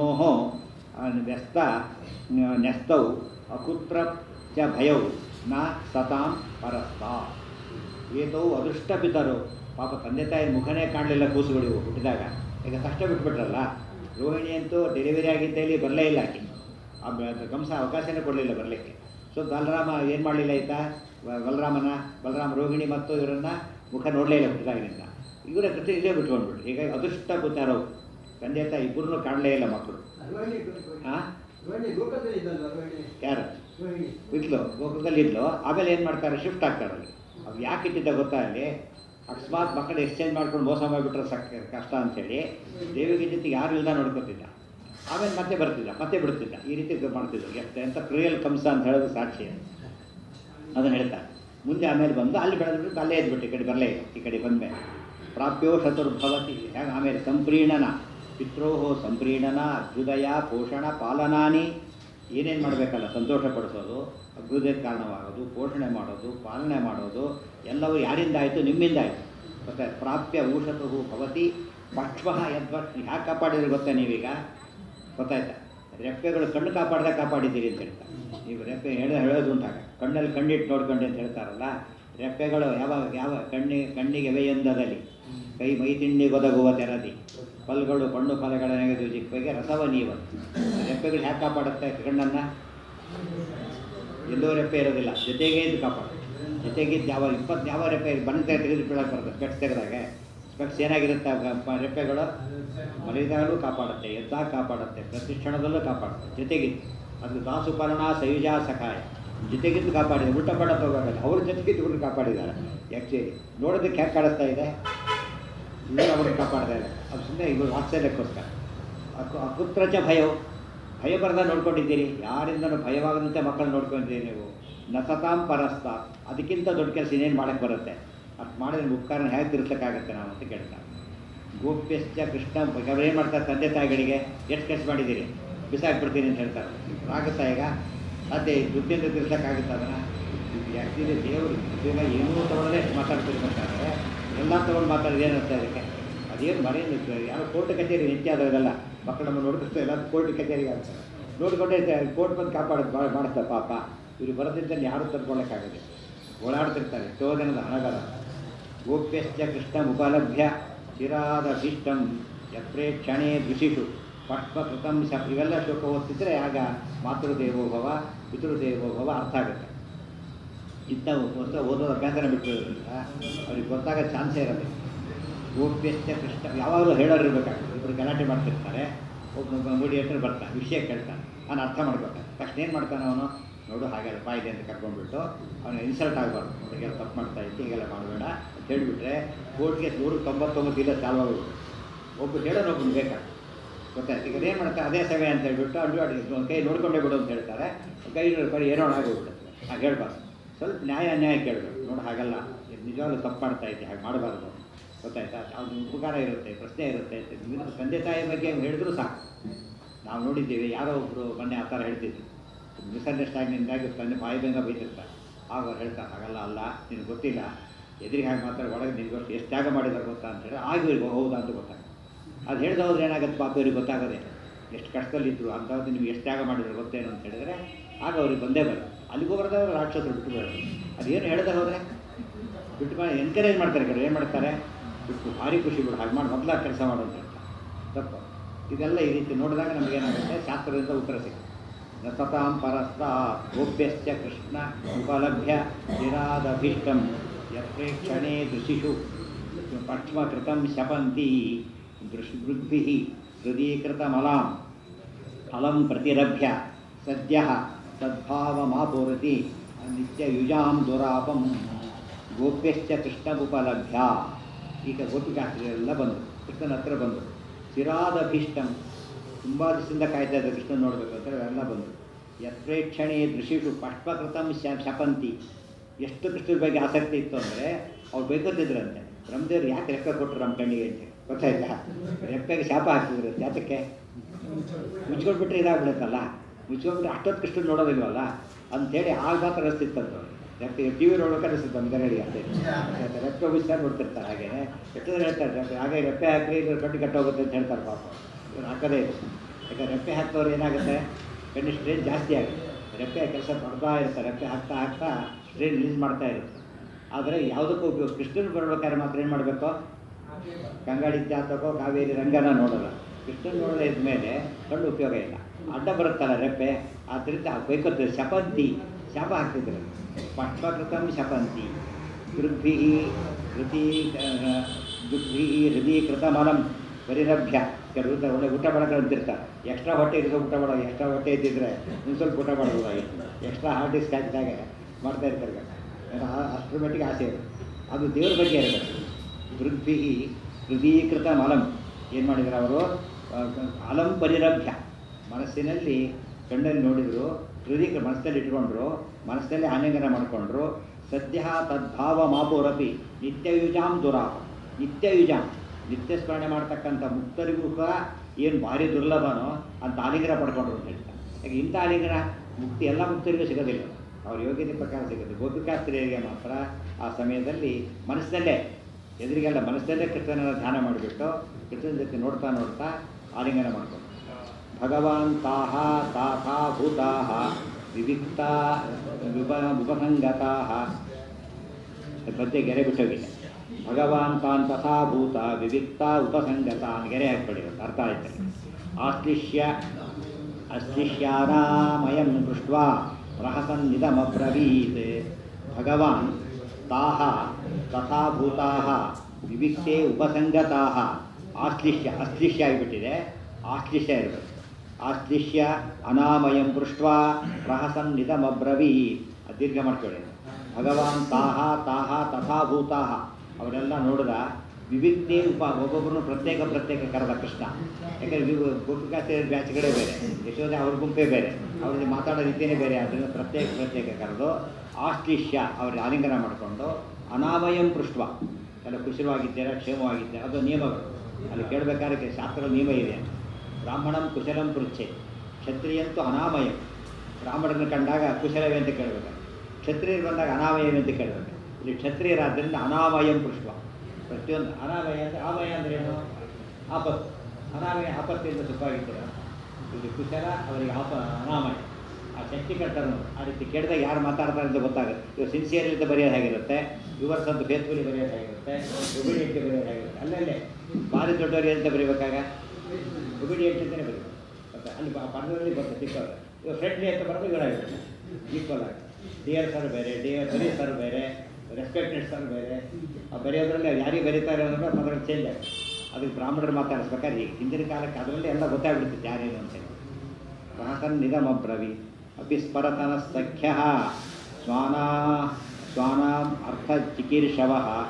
ವ್ಯಸ್ತ ನ್ಯಸ್ತೌ ಅಕುತ್ರ ಚ ಭಯೌ ನ ಸತಾಂ ಪರಸ್ತಾ ಏತೌ ಅದೃಷ್ಟಪಿತರು ಪಾಪ ತಂದೆ ತಾಯಿ ಮುಖನೇ ಕಾಣಲಿಲ್ಲ ಕೂಸುಗಳಿವು ಹುಟ್ಟಿದಾಗ ಈಗ ಕಷ್ಟ ಬಿಟ್ಬಿಟ್ರಲ್ಲ ರೋಹಿಣಿ ಅಂತೂ ಡೆಲಿವರಿ ಆಗಿದ್ದಲ್ಲಿ ಬರಲೇ ಇಲ್ಲ ಆಕೆ ಆ ಬ- ಕಂಸ ಅವಕಾಶನೇ ಕೊಡಲಿಲ್ಲ ಬರಲಿಕ್ಕೆ ಸೊ ಬಲರಾಮ ಏನು ಮಾಡಲಿಲ್ಲ ಆಯ್ತಾ ಬ- ಬಲರಾಮನ ಬಲರಾಮ ರೋಹಿಣಿ ಮತ್ತು ಇವರನ್ನು ಮುಖ ನೋಡಲೇ ಇಲ್ಲ ಹುಟ್ಟಿದಾಗಿನಿಂದ ಇವರ ಕೃತಿ ಇಲ್ಲೇ ಬಿಟ್ಕೊಂಡ್ಬಿಟ್ಟು ಹೀಗಾಗಿ ಅದೃಷ್ಟ ಪುತ್ರರು ತಂದೆ ತಾಯಿ ಇಬ್ಬರನ್ನೂ ಕಾಣಲೇ ಇಲ್ಲ ಮಕ್ಕಳು ರೋಹಿಣಿ ಹಾಂ ರೋಹಿಣಿ ಗೋಕದಲ್ಲಿ ಇದ್ದಲ್ವಾ ರೋಹಿಣಿ ಯಾರು ರೋಹಿಣಿ ಇದ್ಲು ಗೋಕುಲದಲ್ಲಿ ಇದ್ಲು ಆಮೇಲೆ ಏನು ಮಾಡ್ತಾರೆ ಶಿಫ್ಟ್ ಆಗ್ತಾರೆ ಅಲ್ಲಿ ಅದು ಯಾಕೆ ಇಟ್ಟಿದ್ದ ಗೊತ್ತಾ ಅಲ್ಲಿ ಅಕಸ್ಮಾತ್ ಮಕ್ಕಳು ಎಕ್ಸ್ಚೇಂಜ್ ಮಾಡ್ಕೊಂಡು ಮೋಸ ಮಾಡಿಬಿಟ್ರೆ ಸಕ್ ಕಷ್ಟ ಅಂತೇಳಿ ದೇವಿಗೆ ಜೊತೆಗೆ ಯಾರು ಇಲ್ದ ನೋಡ್ಕೊತಿದ್ದ ಆಮೇಲೆ ಮತ್ತೆ ಬರ್ತಿದ್ದ ಮತ್ತೆ ಬಿಡ್ತಿದ್ದ ಈ ರೀತಿ ಇದು ಮಾಡ್ತಿದ್ರು ಎಷ್ಟು ಎಂಥ ಕ್ರಿಯಲ್ ಕಂಸ ಅಂತ ಹೇಳೋದು ಸಾಕ್ಷಿ ಅದನ್ನು ಹೇಳ್ತಾರೆ ಮುಂದೆ ಆಮೇಲೆ ಬಂದು ಅಲ್ಲಿ ಬೆಳೆದ್ಬಿಟ್ಟು ಅಲ್ಲೇ ಎದ್ಬಿಟ್ಟು ಈ ಕಡೆ ಬರಲೇ ಇಲ್ಲ ಈ ಕಡೆ ಬಂದಮೇಲೆ ಪ್ರಾಪ್ಯೋ ಶತುರ್ಭವತಿ ಹೇಗೆ ಆಮೇಲೆ ಸಂಪ್ರೀಣನ ಪಿತ್ರೋಹೋ ಸಂಪ್ರೀಣನ ಅಭ್ಯುದಯ ಪೋಷಣ ಪಾಲನಾನಿ ಏನೇನು ಮಾಡಬೇಕಲ್ಲ ಸಂತೋಷ ಪಡಿಸೋದು ಅಭ್ಯುದಯಕ್ಕೆ ಕಾರಣವಾಗೋದು ಪೋಷಣೆ ಮಾಡೋದು ಪಾಲನೆ ಮಾಡೋದು ಎಲ್ಲವೂ ಯಾರಿಂದ ಆಯಿತು ನಿಮ್ಮಿಂದ ಆಯಿತು ಗೊತ್ತಾ ಪ್ರಾಪ್ಯ ಊಷತು ಭವತಿ ಪಕ್ಷ್ಮ ಯದ್ವತ್ ಯಾಕೆ ಕಾಪಾಡಿದ್ರೆ ಗೊತ್ತಾ ನೀವೀಗ ಗೊತ್ತಾಯ್ತಾ ರೆಪ್ಪೆಗಳು ಕಣ್ಣು ಕಾಪಾಡ್ದೆ ಕಾಪಾಡಿದ್ದೀರಿ ಅಂತ ಹೇಳ್ತಾರೆ ನೀವು ರೆಪ್ಪೆ ಹೇಳ ಹೇಳೋದು ಉಂಟಾಗ ಕಣ್ಣಲ್ಲಿ ಕಣ್ಣಿಟ್ಟು ನೋಡ್ಕೊಂಡು ಅಂತ ಹೇಳ್ತಾರಲ್ಲ ರೆಪ್ಪೆಗಳು ಯಾವಾಗ ಯಾವ ಕಣ್ಣಿ ಕಣ್ಣಿಗೆ ವೆಯಂದದಲ್ಲಿ ಕೈ ಮೈ ತಿಂಡಿ ಒದಗುವ ತೆರದಿ ಪಲ್ಗಳು ಕಣ್ಣು ಫಲಗಳ ನೆಗೆದು ಚಿಕ್ಕಗೆ ರಸವ ನೀವ ರೆಪ್ಪೆಗಳು ಹ್ಯಾಕೆ ಕಾಪಾಡುತ್ತೆ ಕಣ್ಣನ್ನು ಎಲ್ಲೋ ರೆಪ್ಪೆ ಇರೋದಿಲ್ಲ ಜೊತೆಗೆ ಇದು ಕಾಪಾಡು ಜೊತೆಗಿದ್ದು ಯಾವ ಇಪ್ಪತ್ತು ಯಾವ ರೆಪ್ಪೆ ಬಣ್ಣ ತೆಗೆದುಕೊಳ್ಳೋಕೆ ಬರ್ತದೆ ಸ್ಪೆಕ್ಸ್ ತೆಗೆದಾಗ ಸ್ಪೆಕ್ಸ್ ಏನಾಗಿರುತ್ತೆ ಆ ಗ- ರೆಪ್ಪೆಗಳು ಮಲಗಿದಾಗಲೂ ಕಾಪಾಡುತ್ತೆ ಎದ್ದಾಗ ಕಾಪಾಡುತ್ತೆ ಪ್ರತಿ ಕ್ಷಣದಲ್ಲೂ ಕಾಪಾಡುತ್ತೆ ಜೊತೆಗಿದ್ದು ಅದು ದಾಸುಪರ್ಣ ಸಯುಜ ಸಖಾಯ ಜೊತೆಗಿದ್ದು ಕಾಪಾಡಿದೆ ಉಲ್ಟ ಪಡ ತಗೋಬೇಕಲ್ಲ ಅವ್ರ ಜೊತೆಗಿದ್ದು ಇವ್ರನ್ನ ಕಾಪಾಡಿದ್ದಾರೆ ಆ್ಯಕ್ಚುಲಿ ನೋಡೋದಕ್ಕೆ ಯಾಕೆ ಕಾಣಿಸ್ತಾ ಇದೆ ಇವರು ಅವ್ರನ್ನ ಕಾಪಾಡ್ತಾ ಇದೆ ಅದು ಸುಮ್ಮನೆ ಇವರು ವಾತ್ಸಲ್ಯಕ್ಕೋಸ್ಕರ ಅಕು ಅಕುತ್ರಚ ಭಯವು ಭಯ ಬರದ ನೋಡ್ಕೊಂಡಿದ್ದೀರಿ ಯಾರಿಂದನೂ ಭಯವಾಗದಂತೆ ಮಕ್ಕಳು ನೋಡ್ಕೊಂಡಿದ್ದೀರಿ ನೀವು ನಸತಾಂ ಪರಸ್ತ ಅದಕ್ಕಿಂತ ದೊಡ್ಡ ಕೆಲಸ ಇನ್ನೇನು ಮಾಡೋಕ್ಕೆ ಬರುತ್ತೆ ಅಷ್ಟು ಮಾಡಿದ್ರೆ ಉಪಕಾರನ ಹೇಗೆ ತಿರ್ಸೋಕ್ಕಾಗತ್ತೆ ನಾವು ಅಂತ ಕೇಳ್ತಾರೆ ಗೋಪ್ಯಶ್ಚ ಕೃಷ್ಣ ಅವ್ರು ಏನು ಮಾಡ್ತಾರೆ ತಂದೆ ತಾಯಿಗಳಿಗೆ ಎಷ್ಟು ಕೆಲಸ ಮಾಡಿದ್ದೀರಿ ಬಿಸಾಕ್ಬಿಡ್ತೀನಿ ಅಂತ ಹೇಳ್ತಾರೆ ಆಗುತ್ತಾ ಈಗ ಸಾಧ್ಯ ದುಡ್ಡಿಂದ ತಿರ್ಸೋಕ್ಕಾಗುತ್ತೆ ಅದನ್ನು ಆ್ಯಕ್ಚುಲಿ ದೇವರು ಈಗ ಏನೂ ತೊಗೊಳ್ಳದೆ ಎಷ್ಟು ಮಾತಾಡ್ತಿರ್ಬೇಕಾದ್ರೆ ಎಲ್ಲ ತೊಗೊಂಡು ಮಾತಾಡೋದು ಏನಂತ ಅದಕ್ಕೆ ಅದೇನು ಮರೆಯಿಂದ ಯಾರೋ ಕೋರ್ಟ್ ಕಚೇರಿ ನಿತ್ಯ ಅದಲ್ಲ ಮಕ್ಕಳನ್ನು ನೋಡ್ಕೊಳ್ತಾ ಎಲ್ಲ ಕೋರ್ಟ್ ಕಚೇರಿಗೆ ಆಗ್ತಾರೆ ನೋಡ್ಕೊಂಡೇ ಕೋರ್ಟ್ ಬಂದು ಕಾಪಾಡೋದು ಭಾಳ ಮಾಡ್ತಾರೆ ಪಾಪ ಇವ್ರು ಬರೋದ್ರಿಂದ ಯಾರೂ ತಂದ್ಕೊಳ್ಳೋಕ್ಕಾಗದೆ ಓಡಾಡ್ತಿರ್ತಾರೆ ಎಷ್ಟೋ ಜನದ ಹಣಗಾರ ಗೋಪ್ಯಶ್ಚ ಕೃಷ್ಣಮುಪಲಭ್ಯ ಚಿರಾದಭೀಷ್ಟಂ ಯತ್ರೇಕ್ಷಣೇ ದೃಶಿಷು ಪಕ್ವಕೃತಂ ಶ ಇವೆಲ್ಲ ಶ್ಲೋಕ ಓದ್ತಿದ್ರೆ ಆಗ ಮಾತೃದೇವೋಭವ ಪಿತೃದೇವೋಭವ ಅರ್ಥ ಆಗುತ್ತೆ ಇಂಥ ಹೊಸ ಓದೋದು ಅಭ್ಯಾಸನ ಬಿಟ್ಟಿರೋದ್ರಿಂದ ಅವ್ರಿಗೆ ಗೊತ್ತಾಗೋ ಚಾನ್ಸೇ ಇರೋದಿಲ್ಲ ಗೋಪ್ಯಶ್ಚ ಕೃಷ್ಣ ಯಾವಾಗಲೂ ಹೇಳೋರು ಇರಬೇಕಾಗುತ್ತೆ ಇಬ್ಬರು ಗಲಾಟೆ ಮಾಡ್ತಿರ್ತಾರೆ ಒಬ್ಬ ಮೀಡಿಯೇಟರ್ ಬರ್ತಾನೆ ವಿಷಯ ಕೇಳ್ತಾನೆ ನಾನು ಅರ್ಥ ಮಾಡ್ಬೇಕಾನೆ ತಕ್ಷಣ ಏನು ಮಾಡ್ತಾನೆ ಅವನು ನೋಡು ಹಾಗೆಲ್ಲ ಬಾಯಿದೆ ಅಂತ ಕರ್ಕೊಂಡ್ಬಿಟ್ಟು ಅವನು ಇನ್ಸಲ್ಟ್ ಆಗಬಾರ್ದು ಅವ್ರಿಗೆಲ್ಲ ತಪ್ಪು ಮಾಡ್ತಾ ಇತ್ತು ಹೀಗೆಲ್ಲ ಮಾಡಬೇಡ ಅಂತ ಹೇಳಿಬಿಟ್ರೆ ಕೋರ್ಟ್ಗೆ ನೂರಕ್ಕೆ ತೊಂಬತ್ತೊಂಬತ್ತು ಇಲ್ಲ ಚಾಲು ಆಗೋಗ್ಬಿಡು ಒಬ್ಬ ಹೇಳೋನು ಒಬ್ಬನು ಬೇಕಾಗ್ತದೆ ಗೊತ್ತಾಯ್ತು ಈಗ ಏನು ಮಾಡ್ತಾರೆ ಅದೇ ಸಮಯ ಅಂತ ಹೇಳ್ಬಿಟ್ಟು ಅಡ್ಡು ಅಡ್ಡಿ ಒಂದು ಕೈ ನೋಡ್ಕೊಂಡೇ ಬಿಡು ಅಂತ ಹೇಳ್ತಾರೆ ಕೈ ಬರೀ ಏನೋ ಆಗೋಗ್ಬಿಡುತ್ತೆ ಹಾಗೆ ಹೇಳ್ಬಾರ್ದು ಸ್ವಲ್ಪ ನ್ಯಾಯ ನ್ಯಾಯ ಕೇಳಬೇಕು ನೋಡು ಹಾಗಲ್ಲ ಇದು ನಿಜವಾಗ್ಲೂ ತಪ್ಪು ಮಾಡ್ತಾ ಇದ್ದೆ ಹಾಗೆ ಮಾಡಬಾರ್ದು ಗೊತ್ತಾಯ್ತಾ ಅದು ಉಪಕಾರ ಇರುತ್ತೆ ಪ್ರಶ್ನೆ ಇರುತ್ತೆ ನಿಮಗೆ ತಂದೆ ತಾಯಿ ಬಗ್ಗೆ ಹೇಳಿದ್ರು ಸಾಕು ನಾವು ನೋಡಿದ್ದೀವಿ ಯಾರೋ ಒಬ್ಬರು ಮೊನ್ನೆ ಆ ಥರ ಹೇಳ್ತಿದ್ರು ಮಿಸ್ಅಂಡರ್ಸ್ಟ್ಯಾಂಡಿಂಗಾಗಿ ತಂದೆ ಬಾಯಿ ಬಂಗ ಬೈತಿರ್ತಾರೆ ಆಗ ಅವ್ರು ಹೇಳ್ತಾರೆ ಹಾಗಲ್ಲ ಅಲ್ಲ ನಿನಗೆ ಗೊತ್ತಿಲ್ಲ ಎದುರಿಗೆ ಹಾಗೆ ಮಾತ್ರ ಒಳಗೆ ನಿನ್ಗೆ ಎಷ್ಟು ತ್ಯಾಗ ಮಾಡಿದ್ದಾರೆ ಗೊತ್ತಾ ಅಂತ ಹೇಳಿ ಆಗ ಇವ್ರಿಗೆ ಹೌದಾ ಅಂತ ಗೊತ್ತಾಗುತ್ತೆ ಅದು ಹೇಳ್ದೆ ಹೋದ್ರೆ ಏನಾಗುತ್ತೆ ಪಾಪ ಇವ್ರಿಗೆ ಗೊತ್ತಾಗೋದೇ ಎಷ್ಟು ಕಷ್ಟದಲ್ಲಿದ್ದರು ಅಂಥದ್ದು ನಿಮ್ಗೆ ಎಷ್ಟು ತ್ಯಾಗ ಮಾಡಿದ್ರು ಗೊತ್ತೇನು ಅಂತ ಹೇಳಿದ್ರೆ ಆಗ ಅವ್ರಿಗೆ ಬಂದೇ ಬರೋದು ಅಲ್ಲಿಗೂ ಬರೋದವ್ರು ರಾಕ್ಷಸರು ಬಿಟ್ಟು ಬರೋದು ಅದೇನು ಹೇಳ್ದೆ ಹೋದರೆ ಬಿಟ್ಟು ಮಾಡಿ ಎನ್ಕರೇಜ್ ಮಾಡ್ತಾರೆ ಕೆಲವರು ಏನು ಮಾಡ್ತಾರೆ ಬಿಟ್ಟು ಭಾರಿ ಖುಷಿ ಬಿಡು ಹಾಗೆ ಮಾಡಿ ಮೊದಲ ಕೆಲಸ ಮಾಡು ಅಂತ ಹೇಳ್ತಾರೆ ತಪ್ಪು ಇದೆಲ್ಲ ಈ ರೀತಿ ನೋಡಿದಾಗ ನಮಗೇನಾಗುತ್ತೆ ಶಾಸ್ತ್ರದಿಂದ ಉತ್ತರ ಸಿಗುತ್ತೆ ನ ಸತಾಂ ಪರಸ್ತ ಗೋಪ್ಯಶ್ಚ ಕೃಷ್ಣ ಉಪಲಭ್ಯ ನಿರಾದಭೀಷ್ಟಂ ಯತ್ರೇಕ್ಷಣೆ ದೃಶಿಷು ಪಕ್ಷ್ಮಕೃತಂ ಶಪಂತಿ ದೃಶ್ ಹೃದೀಕೃತಮಲಾಂ ಫಲಂ ಪ್ರತಿರಭ್ಯ ಸದ್ಯ ಸದ್ಭಾವಮಾಪೂರತಿ ನಿತ್ಯಯುಜಾಂ ದುರಾಪಂ ಗೋಪ್ಯಶ್ಚ ಕೃಷ್ಣಗುಪಲಭ್ಯ ಈಗ ಗೋಪಿಕಾಸ್ತ್ರೀಯರೆಲ್ಲ ಬಂದರು ಕೃಷ್ಣನ ಹತ್ರ ಬಂದರು ಚಿರಾದಭೀಷ್ಟಂ ತುಂಬ ದಿವಸದಿಂದ ಕಾಯ್ತಾ ಇದ್ದರು ಕೃಷ್ಣನ್ ನೋಡಬೇಕು ಅಂತ ಹೇಳಿ ಎಲ್ಲ ಬಂದರು ಯತ್ರೇಕ್ಷಣೆ ದೃಶಿಷು ಪಕ್ಷ್ಮಕೃತಂ ಶ ಶಪಂತಿ ಎಷ್ಟು ಕೃಷ್ಣನ ಬಗ್ಗೆ ಆಸಕ್ತಿ ಇತ್ತು ಅಂದರೆ ಅವ್ರು ಬೈಕೋತಿದ್ರಂತೆ ಬ್ರಹ್ಮದೇವ್ರು ಯಾಕೆ ರೆಕ್ಕ ಕೊಟ್ಟರು ನಮ್ಮ ಕಣ್ಣಿಗೆ ಅಂತ ಗೊತ್ತಾಯ್ತಾ ರೆಪ್ಪೆಗೆ ಶಾಪ ಹಾಕ್ತಿದ್ರು ಜಾತಕ್ಕೆ ಮುಚ್ಕೊಂಡ್ಬಿಟ್ರೆ ಇದಾಗ್ಬಿಡುತ್ತಲ್ಲ ಮುಚ್ಕೊಂಡ್ಬಿಟ್ರೆ ಅಷ್ಟೊತ್ತು ಕೃಷ್ಣನ್ ನೋಡೋದಿಲ್ವಲ್ಲ ಅಂಥೇಳಿ ಆಗ ಮಾತ್ರ ರಸ್ತಿತ್ತಂತ ರೆಪ್ಪೆ ಟಿ ವಿ ನೋಡೋಕೆ ಅನಿಸುತ್ತೆ ನಮ್ಮ ಗರಡಿ ಅಂತ ರೆಪ್ಪೆ ಮುಚ್ಚಾರು ನೋಡ್ತಿರ್ತಾರೆ ಹಾಗೇನೆ ಎಷ್ಟೊಂದು ಹೇಳ್ತಾರೆ ರೆಪ್ಪೆ ಹಾಗೆ ರೆಪ್ಪೆ ಹಾಕಿ ಇದ್ರ ಕಟ್ಟಿ ಕಟ್ಟೋಗುತ್ತೆ ಅಂತ ಹೇಳ್ತಾರೆ ಪಾಪ ಇವ್ರು ಹಾಕೋದೇ ಇಲ್ಲ ಯಾಕಂದ್ರೆ ರೆಪ್ಪೆ ಹಾಕ್ತವ್ರು ಏನಾಗುತ್ತೆ ಕಣ್ಣು ಸ್ಟ್ರೇನ್ ಜಾಸ್ತಿ ಆಗುತ್ತೆ ರೆಪ್ಪೆ ಕೆಲಸ ಮಾಡ್ತಾ ಇರ್ತಾರೆ ರೆಪ್ಪೆ ಹಾಕ್ತಾ ಹಾಕ್ತಾ ಸ್ಟ್ರೇನ್ ರಿಲೀಸ್ ಮಾಡ್ತಾ ಇರುತ್ತೆ ಆದರೆ ಯಾವುದಕ್ಕೂ ಉಪಯೋಗ ಕೃಷ್ಣನ್ ಬರ್ಬೇಕಾದ್ರೆ ಮಾತ್ರ ಏನು ಮಾಡಬೇಕು ಕಂಗಾಳಿ ಜಾತಕೋ ಕಾವೇರಿ ರಂಗನ ನೋಡೋಲ್ಲ ಕೃಷ್ಣನ್ ನೋಡದೇ ಇದ್ಮೇಲೆ ಕಣ್ಣು ಉಪಯೋಗ ಇಲ್ಲ ಅಡ್ಡ ಬರುತ್ತಲ್ಲ ರೆಪ್ಪೆ ಆದ್ದರಿಂದ ಬೈಕೋತಾರೆ ಶಪಂತಿ ಶಾಪ ಹಾಕ್ತಿದ್ರು ಪಕ್ಷ್ಮಕೃತಂ ಶಪಂತಿ ದೃಗ್ಭಿ ಹೃತಿ ದುಗ್ಭಿ ಹೃದೀಕೃತ ಮಲಂ ಪರಿರಭ್ಯ ಕೆಲವರು ಒಳ್ಳೆ ಊಟ ಮಾಡೋಕೆ ಅಂತಿರ್ತಾರೆ ಎಕ್ಸ್ಟ್ರಾ ಹೊಟ್ಟೆ ಇರೋ ಊಟ ಮಾಡೋದು ಎಕ್ಸ್ಟ್ರಾ ಹೊಟ್ಟೆ ಇದ್ದಿದ್ರೆ ಒಂದು ಸ್ವಲ್ಪ ಊಟ ಮಾಡ್ಬೋದಾಗಿತ್ತು ಎಕ್ಸ್ಟ್ರಾ ಹಾರ್ಡ್ ಡಿಸ್ಕ್ ಹಾಕಿದಾಗ ಮಾಡ್ತಾ ಇರ್ತಾರೆ ಅಷ್ಟರ ಮಟ್ಟಿಗೆ ಆಸೆ ಇರುತ್ತೆ ಅದು ದೇವ್ರ ಬಗ್ಗೆ ಇರಬೇಕು ದೃಗ್ಭಿ ಹೃದೀಕೃತ ಮಲಂ ಏನು ಮಾಡಿದ್ರು ಅವರು ಅಲಂ ಪರಿರಭ್ಯ ಮನಸ್ಸಿನಲ್ಲಿ ಕಣ್ಣಲ್ಲಿ ನೋಡಿದರು ಹೃದಯ ಮನಸ್ಸಲ್ಲಿ ಇಟ್ಕೊಂಡ್ರು ಮನಸ್ಸಲ್ಲಿ ಆಲಿಂಗನ ಮಾಡಿಕೊಂಡ್ರು ಸದ್ಯ ತದ್ಭಾವ ಮಾಪುರಪಿ ನಿತ್ಯಯುಜಾಂ ದುರಾಪ ನಿತ್ಯಯುಜಾಂ ನಿತ್ಯ ಸ್ಮರಣೆ ಮಾಡ್ತಕ್ಕಂಥ ಮುಕ್ತರಿಗೂ ಕೂಡ ಏನು ಭಾರಿ ದುರ್ಲಭನೋ ಅಂತ ಆಲಿಂಗನ ಪಡ್ಕೊಂಡ್ರು ಅಂತ ಹೇಳ್ತಾರೆ ಯಾಕೆ ಇಂಥ ಆಲಿಂಗನ ಮುಕ್ತಿ ಎಲ್ಲ ಮುಕ್ತರಿಗೂ ಸಿಗೋದಿಲ್ಲ ಅವ್ರ ಯೋಗ್ಯತೆ ಪ್ರಕಾರ ಸಿಗುತ್ತೆ ಗೋಪಿಕಾಸ್ತ್ರೀಯರಿಗೆ ಮಾತ್ರ ಆ ಸಮಯದಲ್ಲಿ ಮನಸ್ಸಲ್ಲೇ ಎದುರಿಗೆಲ್ಲ ಮನಸ್ಸಲ್ಲೇ ಕೃಷ್ಣನ ಧ್ಯಾನ ಮಾಡಿಬಿಟ್ಟು ಕೃಷ್ಣನ ಜೊತೆ ನೋಡ್ತಾ ನೋಡ್ತಾ ಆಲಿಂಗನ ಮಾಡ್ಕೊಂಡು ಭಗವಾನ್ ತಾಹ ತಾಥಾ ಭೂತಾಹ ವಿವಿಕ್ತ ವಿಪ ಉಪಸಂಗತಾಹ ಪದ್ಯ ಗೆರೆ ಬಿಟ್ಟೋಗಿದೆ ಭಗವಾನ್ ತಾನ್ ತಥಾ ಭೂತ ವಿವಿಕ್ತ ಉಪಸಂಗತ ಅಂತ ಗೆರೆ ಹಾಕ್ಬೇಡಿ ಅಂತ ಅರ್ಥ ಆಯ್ತು ಆಶ್ಲಿಷ್ಯ ಅಶ್ಲಿಷ್ಯಾರಾಮಯಂ ದೃಷ್ಟ್ವಾ ಪ್ರಹಸನ್ನಿದಮಬ್ರವೀತ್ ಭಗವಾನ್ ತಾಹ ತಥಾ ಭೂತಾಹ ವಿವಿಕ್ತೆ ಉಪಸಂಗತಾಹ ಆಶ್ಲಿಷ್ಯ ಅಶ್ಲಿಷ್ಯ ಆಗಿಬಿಟ್ಟಿದೆ ಆಶ್ಲಿಷ್ಯ ಇರಬೇಕು ಆಶ್ಲಿಷ್ಯ ಅನಾಮಯಂ ಪೃಷ್ಟ್ವಾ ಪ್ರಹಸನ್ನಿದಮಬ್ರವೀತ್ ಅದು ದೀರ್ಘ ಮಾಡ್ಕೊಳ್ಳಿ ಭಗವಾನ್ ತಾಹ ತಾಹ ತಥಾ ಭೂತಾಹ ಅವರೆಲ್ಲ ನೋಡಿದ ವಿವಿಕ್ತೆ ಉಪ ಒಬ್ಬೊಬ್ಬರನ್ನು ಪ್ರತ್ಯೇಕ ಪ್ರತ್ಯೇಕ ಕರೆದ ಕೃಷ್ಣ ಯಾಕಂದರೆ ಇವು ಗೋಪಿಕಾಸ್ತ್ರೀಯ ಬ್ಯಾಚ್ಗಳೇ ಬೇರೆ ಯಶೋಧ ಅವ್ರ ಗುಂಪೇ ಬೇರೆ ಅವ್ರಿಗೆ ಮಾತಾಡೋ ರೀತಿಯೇ ಬೇರೆ ಅದನ್ನು ಪ್ರತ್ಯೇಕ ಪ್ರತ್ಯೇಕ ಕರೆದು ಆಶ್ಲಿಷ್ಯ ಅವ್ರಿಗೆ ಆಲಿಂಗನ ಮಾಡಿಕೊಂಡು ಅನಾಮಯಂ ಪೃಷ್ಟ್ವ ಎಲ್ಲ ಕುಶಲವಾಗಿದ್ದೀರಾ ಕ್ಷೇಮವಾಗಿದ್ದೀರಾ ಅದು ನಿಯಮಗಳು ಅಲ್ಲಿ ಕೇಳಬೇಕಾದ್ರೆ ಶಾಸ್ತ್ರದ ನಿಯಮ ಇದೆ ಬ್ರಾಹ್ಮಣಂ ಕುಶಲಂ ಪೃಚ್ಛೆ ಕ್ಷತ್ರಿಯಂತೂ ಅನಾಮಯಂ ಬ್ರಾಹ್ಮಣರನ್ನು ಕಂಡಾಗ ಕುಶಲವೇ ಅಂತ ಕೇಳಬೇಕು ಕ್ಷತ್ರಿಯರು ಬಂದಾಗ ಅನಾಮಯವೇ ಅಂತ ಕೇಳಬೇಕು ಇಲ್ಲಿ ಕ್ಷತ್ರಿಯರಾದ್ದರಿಂದ ಅನಾಮಯಂ ಪೃಷ್ಟ್ವ ಪ್ರತಿಯೊಂದು ಅನಾಮಯ ಅಂದರೆ ಆಮಯ ಅಂದರೆ ಏನು ಆಪತ್ತು ಅನಾಮಯ ಆಪತ್ತಿಯಿಂದ ಸುಖವಾಗಿದ್ದೀರ ಇದು ಕುಶಲ ಅವರಿಗೆ ಆಪ ಅನಾಮಯ ಆ ಶಕ್ತಿ ಕಟ್ಟರು ಆ ರೀತಿ ಕೇಳಿದಾಗ ಯಾರು ಮಾತಾಡ್ತಾರೆ ಅಂತ ಗೊತ್ತಾಗುತ್ತೆ ಇವು ಸಿನ್ಸಿಯರ್ಲಿಂದ ಬರೆಯೋದು ಹೇಗಿರುತ್ತೆ ಯುವರ್ಸ್ ಅಂತ ಫೇಸ್ಬುಲಿ ಬರೆಯೋದಾಗಿರುತ್ತೆ ಒಬಿಡಿಯಂಟ್ ಬರೆಯೋದಾಗಿರುತ್ತೆ ಅಲ್ಲಲ್ಲೇ ಭಾರಿ ದೊಡ್ಡವರು ಅಂತ ಬರೀಬೇಕಾಗ ಒಬಿಡಿಯಂಟ್ ಅಂತಲೇ ಬರೀಬೇಕು ಮತ್ತೆ ಅಲ್ಲಿ ಪಕ್ಕದಲ್ಲಿ ಬರ್ತದೆ ಚಿಕ್ಕವರು ಇವಾಗ ಫ್ರೆಂಡ್ಲಿ ಅಂತ ಬರೋದು ಇವರಾಗಿರುತ್ತೆ ಈಕ್ವಲ್ ಆಗಿ ಡಿಯರ್ ಸರ್ ಬೇರೆ ಡಿಯರ್ ಬರೀ ಸರ್ ಬೇರೆ ರೆಸ್ಪೆಕ್ಟೆಡ್ ಸರ್ ಬೇರೆ ಆ ಬರೆಯೋದ್ರಲ್ಲಿ ಯಾರಿಗೆ ಬರೀತಾರೆ ಅನ್ನೋದು ಅದ್ರಲ್ಲಿ ಚೇಂಜ್ ಆಗುತ್ತೆ ಅದಕ್ಕೆ ಬ್ರಾಹ್ಮಣರು ಮಾತಾಡಿಸ್ಬೇಕಾದ್ರೆ ಈಗ ಹಿಂದಿನ ಕಾಲಕ್ಕೆ ಅದರಲ್ಲಿ ಎಲ್ಲ ಗೊತ್ತಾಗ್ಬಿಡ್ತಿತ್ತು ಯಾರೇನು ಅಂತೇಳಿ ಪ್ರಾಸನ್ ನಿಗಮಬ್ರವಿ ಅಪಿ ಸ್ಮರತನ ಸಖ್ಯ ಸ್ವಾನಾ ಸ್ವಾನಾಂ ಅರ್ಥಚಿಕೀರ್ಷವ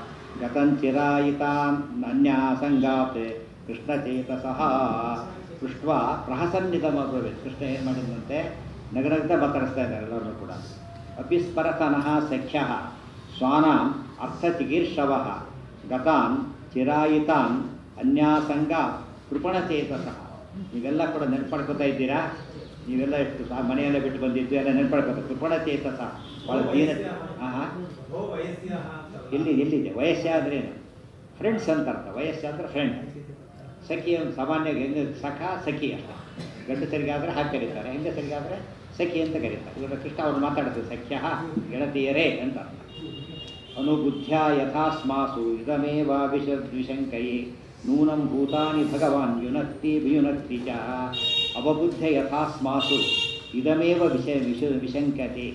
ಗತಂಚಿರಾಯಿತಾನ್ ಅನ್ಯಾಸಂಗಾತ್ ಕೃಷ್ಣಚೇತಸಃ ಪೃಷ್ಟ್ವ ಪ್ರಹಸನ್ನಿಗಮಬ್ರವಿ ಕೃಷ್ಣ ಏನು ಮಾಡಿದಂತೆ ನಗರದಿಂದ ಮಾತಾಡಿಸ್ತಾ ಇದ್ದಾರೆ ಎಲ್ಲರನ್ನೂ ಕೂಡ ಅಪಿ ಸ್ಮರತನಃ ಸಖ್ಯ ಸ್ವಾನಾಂ ಅರ್ಥಚಿಕೀರ್ಷವ ಗತಾನ್ ಚಿರಾಯಿತಾನ್ ಅನ್ಯಾಸಂಗ ಕೃಪಣಚೇತಸಃ ನೀವೆಲ್ಲ ಕೂಡ ನೆನ್ಪಡ್ಕೊತಾ ಇದ್ದೀರಾ ನೀವೆಲ್ಲ ಎಷ್ಟು ಸಾ ಮನೆಯೆಲ್ಲ ಬಿಟ್ಟು ಬಂದಿದ್ದು ಎಲ್ಲ ನೆನ್ಪಡ್ಕೊತ ಕೃಪಣಚೇತಸ ಭಾಳ ದೀನ ಹಾಂ ಹಾಂ ಓ ವಯಸ್ಸಿನ ಅಂತ ಎಲ್ಲಿ ಎಲ್ಲಿದೆ ವಯಸ್ಸೆ ಅಂದ್ರೆ ಏನು ಫ್ರೆಂಡ್ಸ್ ಅಂತ ಅರ್ಥ ವಯಸ್ಸು ಅಂದ್ರೆ ಫ್ರೆಂಡ್ ಸಖಿ ಒಂದು ಸಾಮಾನ್ಯ ಹೆಂಗೆ ಸಖ ಸಖಿ ಅಷ್ಟ ಗಂಡಸರಿಗಾದ್ರೆ ಹಾಗೆ ಕರೀತಾರೆ ಹೆಂಗಸರಿಗಾದ್ರೆ ಸಖಿ ಅಂತ ಕರೀತಾರೆ ಇವಾಗ ಕೃಷ್ಣ ಅವ್ರು ಮಾತಾಡ್ತಾರೆ ಸಖ್ಯ ಗೆಳತಿಯರೇ ಅಂತ ಅರ್ಥ ಅನುಬುದ್ಧ್ಯ ಯಥಾಸ್ಮಾಸು ಇದಮೇವ ವಿಷ ವಿಶಂಕೈ ನೂನಂ ಭೂತಾನಿ ಭಗವಾನ್ ಯುನಕ್ತಿ ವಿಯುನಕ್ತಿ ಚ ಅವಬುದ್ಧ ಯಥಾಸ್ಮಾಸು ಇದಮೇವ ವಿಷ ವಿಷ ವಿಶಂಕತೆ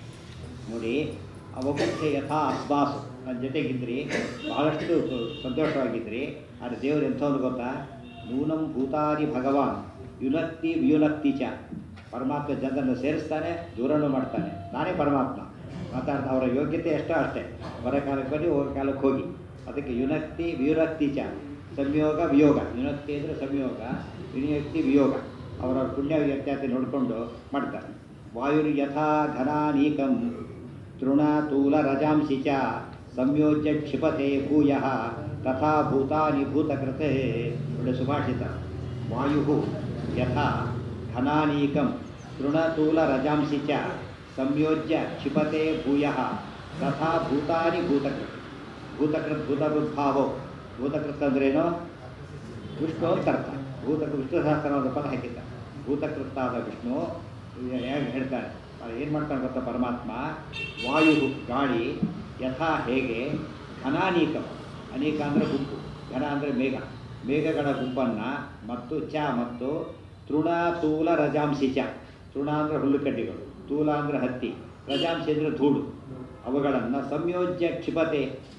ನೋಡಿ ಅವಬುದ್ಧ ಯಥಾ ಅಸ್ಮಾಸು ನನ್ನ ಜೊತೆಗಿದ್ರಿ ಬಹಳಷ್ಟು ಸಂತೋಷವಾಗಿದ್ರಿ ಆದರೆ ದೇವರು ಎಂಥವ್ರು ಗೊತ್ತಾ ನೂನಂ ಭೂತಾನಿ ಭಗವಾನ್ ಯುನಕ್ತಿ ವಿಯುನಕ್ತಿ ಚ ಪರಮಾತ್ಮ ಜನರನ್ನು ಸೇರಿಸ್ತಾನೆ ದೂರನೂ ಮಾಡ್ತಾನೆ ನಾನೇ ಪರಮಾತ್ಮ ಮಾತಾಡ್ತಾ ಅವರ ಯೋಗ್ಯತೆ ಎಷ್ಟೋ ಅಷ್ಟೇ ಹೊರ ಕಾಲಕ್ಕೆ ಬನ್ನಿ ಹೋಗೋ ಕಾಲಕ್ಕೆ ಹೋಗಿ ಅದಕ್ಕೆ ಯುನಕ್ತಿ ವಿಯುನಕ್ತಿ ಚ ಸಂಯೋಗ ವಿಯೋಗ ಯುನಕ್ತಿ ಅಂದರೆ ಸಂಯೋಗ ವಿನಿಯುಕ್ತಿ ವಿಯೋಗ ಅವರವ್ರ ಪುಣ್ಯ ವ್ಯತ್ಯಾಸ ನೋಡಿಕೊಂಡು ಮಾಡ್ತಾರೆ ವಾಯುರ್ ಯಥಾ ಘನಾನೀಕಂ ತೃಣತೂಲ ರಜಾಂಸಿ ಚ ಸಂಯೋಜ್ಯ ಕ್ಷಿಪತೆ ಭೂಯ ತಥಾ ಭೂತಾನಿ ಭೂತಕೃತೆ ಒಳ್ಳೆ ಸುಭಾಷಿತ ವಾಯು ಯಥಾ ಘನಾನೀಕಂ ತೃಣತೂಲ ರಜಾಂಸಿ ಚ ಸಂಯೋಜ್ಯ ಕ್ಷಿಪತೆ ಭೂಯ ತಥಾ ಭೂತಾನಿ ಭೂತಕೃತ್ ಭೂತಕೃತ್ ಭೂತಭೃದ್ಭಾವೋ ಭೂತಕೃತ್ ಅಂದ್ರೇನು ವಿಷ್ಣು ಅಂತ ಅರ್ಥ ಭೂತ ವಿಷ್ಣು ಸಹಸ್ರನಾದ ಪದ ಹಾಕಿದ್ದ ಭೂತಕೃತ್ತಾದ ವಿಷ್ಣು ಹೇಗೆ ಹೇಳ್ತಾನೆ ಏನು ಮಾಡ್ತಾನೆ ಗೊತ್ತಾ ಪರಮಾತ್ಮ ವಾಯು ಗಾಳಿ ಯಥಾ ಹೇಗೆ ಘನಾನೀಕ ಅನೇಕ ಅಂದರೆ ಗುಂಪು ಘನ ಅಂದರೆ ಮೇಘ ಮೇಘಗಳ ಗುಂಪನ್ನು ಮತ್ತು ಚ ಮತ್ತು ತೃಣ ತೂಲ ರಜಾಂಸಿ ಚ ತೃಣ ಅಂದರೆ ಹುಲ್ಲುಕಡ್ಡಿಗಳು ತೂಲ ಅಂದರೆ ಹತ್ತಿ ರಜಾಂಸಿ ಅಂದರೆ ಧೂಳು ಅವುಗಳನ್ನು ಸಂಯೋಜ್ಯ ಕ್ಷಿಪತೆ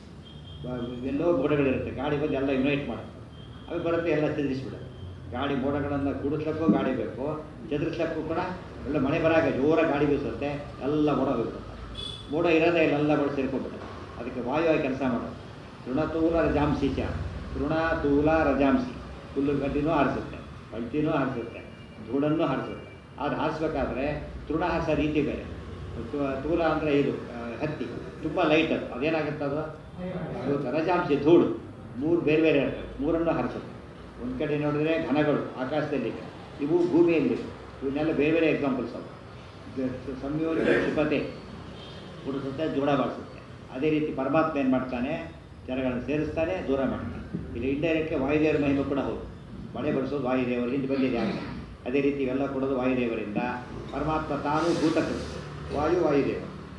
ಎಲ್ಲೋ ಮೋಡಗಳಿರುತ್ತೆ ಗಾಡಿ ಬಂದು ಎಲ್ಲ ಯುನೈಟ್ ಮಾಡುತ್ತೆ ಅದು ಬರುತ್ತೆ ಎಲ್ಲ ಚದುರಿಸ್ಬಿಡುತ್ತೆ ಗಾಡಿ ಮೋಡಗಳನ್ನು ಕೂಡಿಸ್ಲಿಕ್ಕೂ ಗಾಡಿ ಬೇಕು ಚದುರಿಸ್ಲಿಕ್ಕೂ ಕೂಡ ಎಲ್ಲ ಮಳೆ ಬರಾಗ ಜೋರ ಗಾಡಿ ಬೀಸುತ್ತೆ ಎಲ್ಲ ಮೋಡ ಹೋಗ್ಬಿಡುತ್ತೆ ಮೋಡ ಇರೋದೇ ಇಲ್ಲ ಎಲ್ಲ ಮೋಡ ಸೇರ್ಕೊಂಡ್ಬಿಡುತ್ತೆ ಅದಕ್ಕೆ ವಾಯುವಾಗಿ ಕೆಲಸ ಮಾಡೋದು ತೃಣತೂಲ ರಜಾಂಸಿ ಚ ತೃಣತೂಲ ರಜಾಂಸಿ ಹುಲ್ಲು ಗಡ್ಡಿನೂ ಹಾರಿಸುತ್ತೆ ಪಲ್ಟಿನೂ ಹಾರಿಸುತ್ತೆ ಧೂಳನ್ನು ಹಾರಿಸುತ್ತೆ ಅದು ಹಾರಿಸ್ಬೇಕಾದ್ರೆ ತೃಣ ಹಾರಿಸೋ ರೀತಿ ಬೇರೆ ತು- ತೂಲ ಅಂದರೆ ಇದು ಆ, ಹತ್ತಿ ತುಂಬ ಲೈಟ್ ಅದು ಅದೇನಾಗುತ್ತೆ ಅದು ಅದು ರಜಾಂಶಿ ಧೂಳು ಮೂರು ಬೇರೆ ಬೇರೆ ಇರ್ತವೆ ಮೂರನ್ನು ಹರಿಸುತ್ತೆ ಒಂದು ಕಡೆ ನೋಡಿದ್ರೆ ಘನಗಳು ಆಕಾಶದಲ್ಲಿ ಇವು ಭೂಮಿಯಲ್ಲಿ ಇವನ್ನೆಲ್ಲ ಬೇರೆ ಬೇರೆ ಎಕ್ಸಾಂಪಲ್ಸ್ ಅವು ಇದು ಸಂಯೋಜನೆ ಕ್ಷಿಪತೆ ಹುಡುಸುತ್ತೆ ದೂರ ಮಾಡಿಸುತ್ತೆ ಅದೇ ರೀತಿ ಪರಮಾತ್ಮ ಏನು ಮಾಡ್ತಾನೆ ಜನಗಳನ್ನು ಸೇರಿಸ್ತಾನೆ ದೂರ ಮಾಡ್ತಾನೆ ಇಲ್ಲಿ ಇಂಡೈರೆಕ್ಟ್ಲಿ ವಾಯುದೇವರ ಮಹಿಮೆ ಕೂಡ ಹೌದು ಮಳೆ ಬಡಿಸೋದು ವಾಯುದೇವರು ಹಿಂದೆ ಬಂದಿದೆ ಆಗಲೇ ಅದೇ ರೀತಿ ಇವೆಲ್ಲ ಕೊಡೋದು ವಾಯುದೇವರಿಂದ ಪರಮಾತ್ಮ ತಾನು ಭೂತಕೃತ ವಾಯು ವಾಯುದೇವ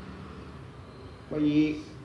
ವಯಿ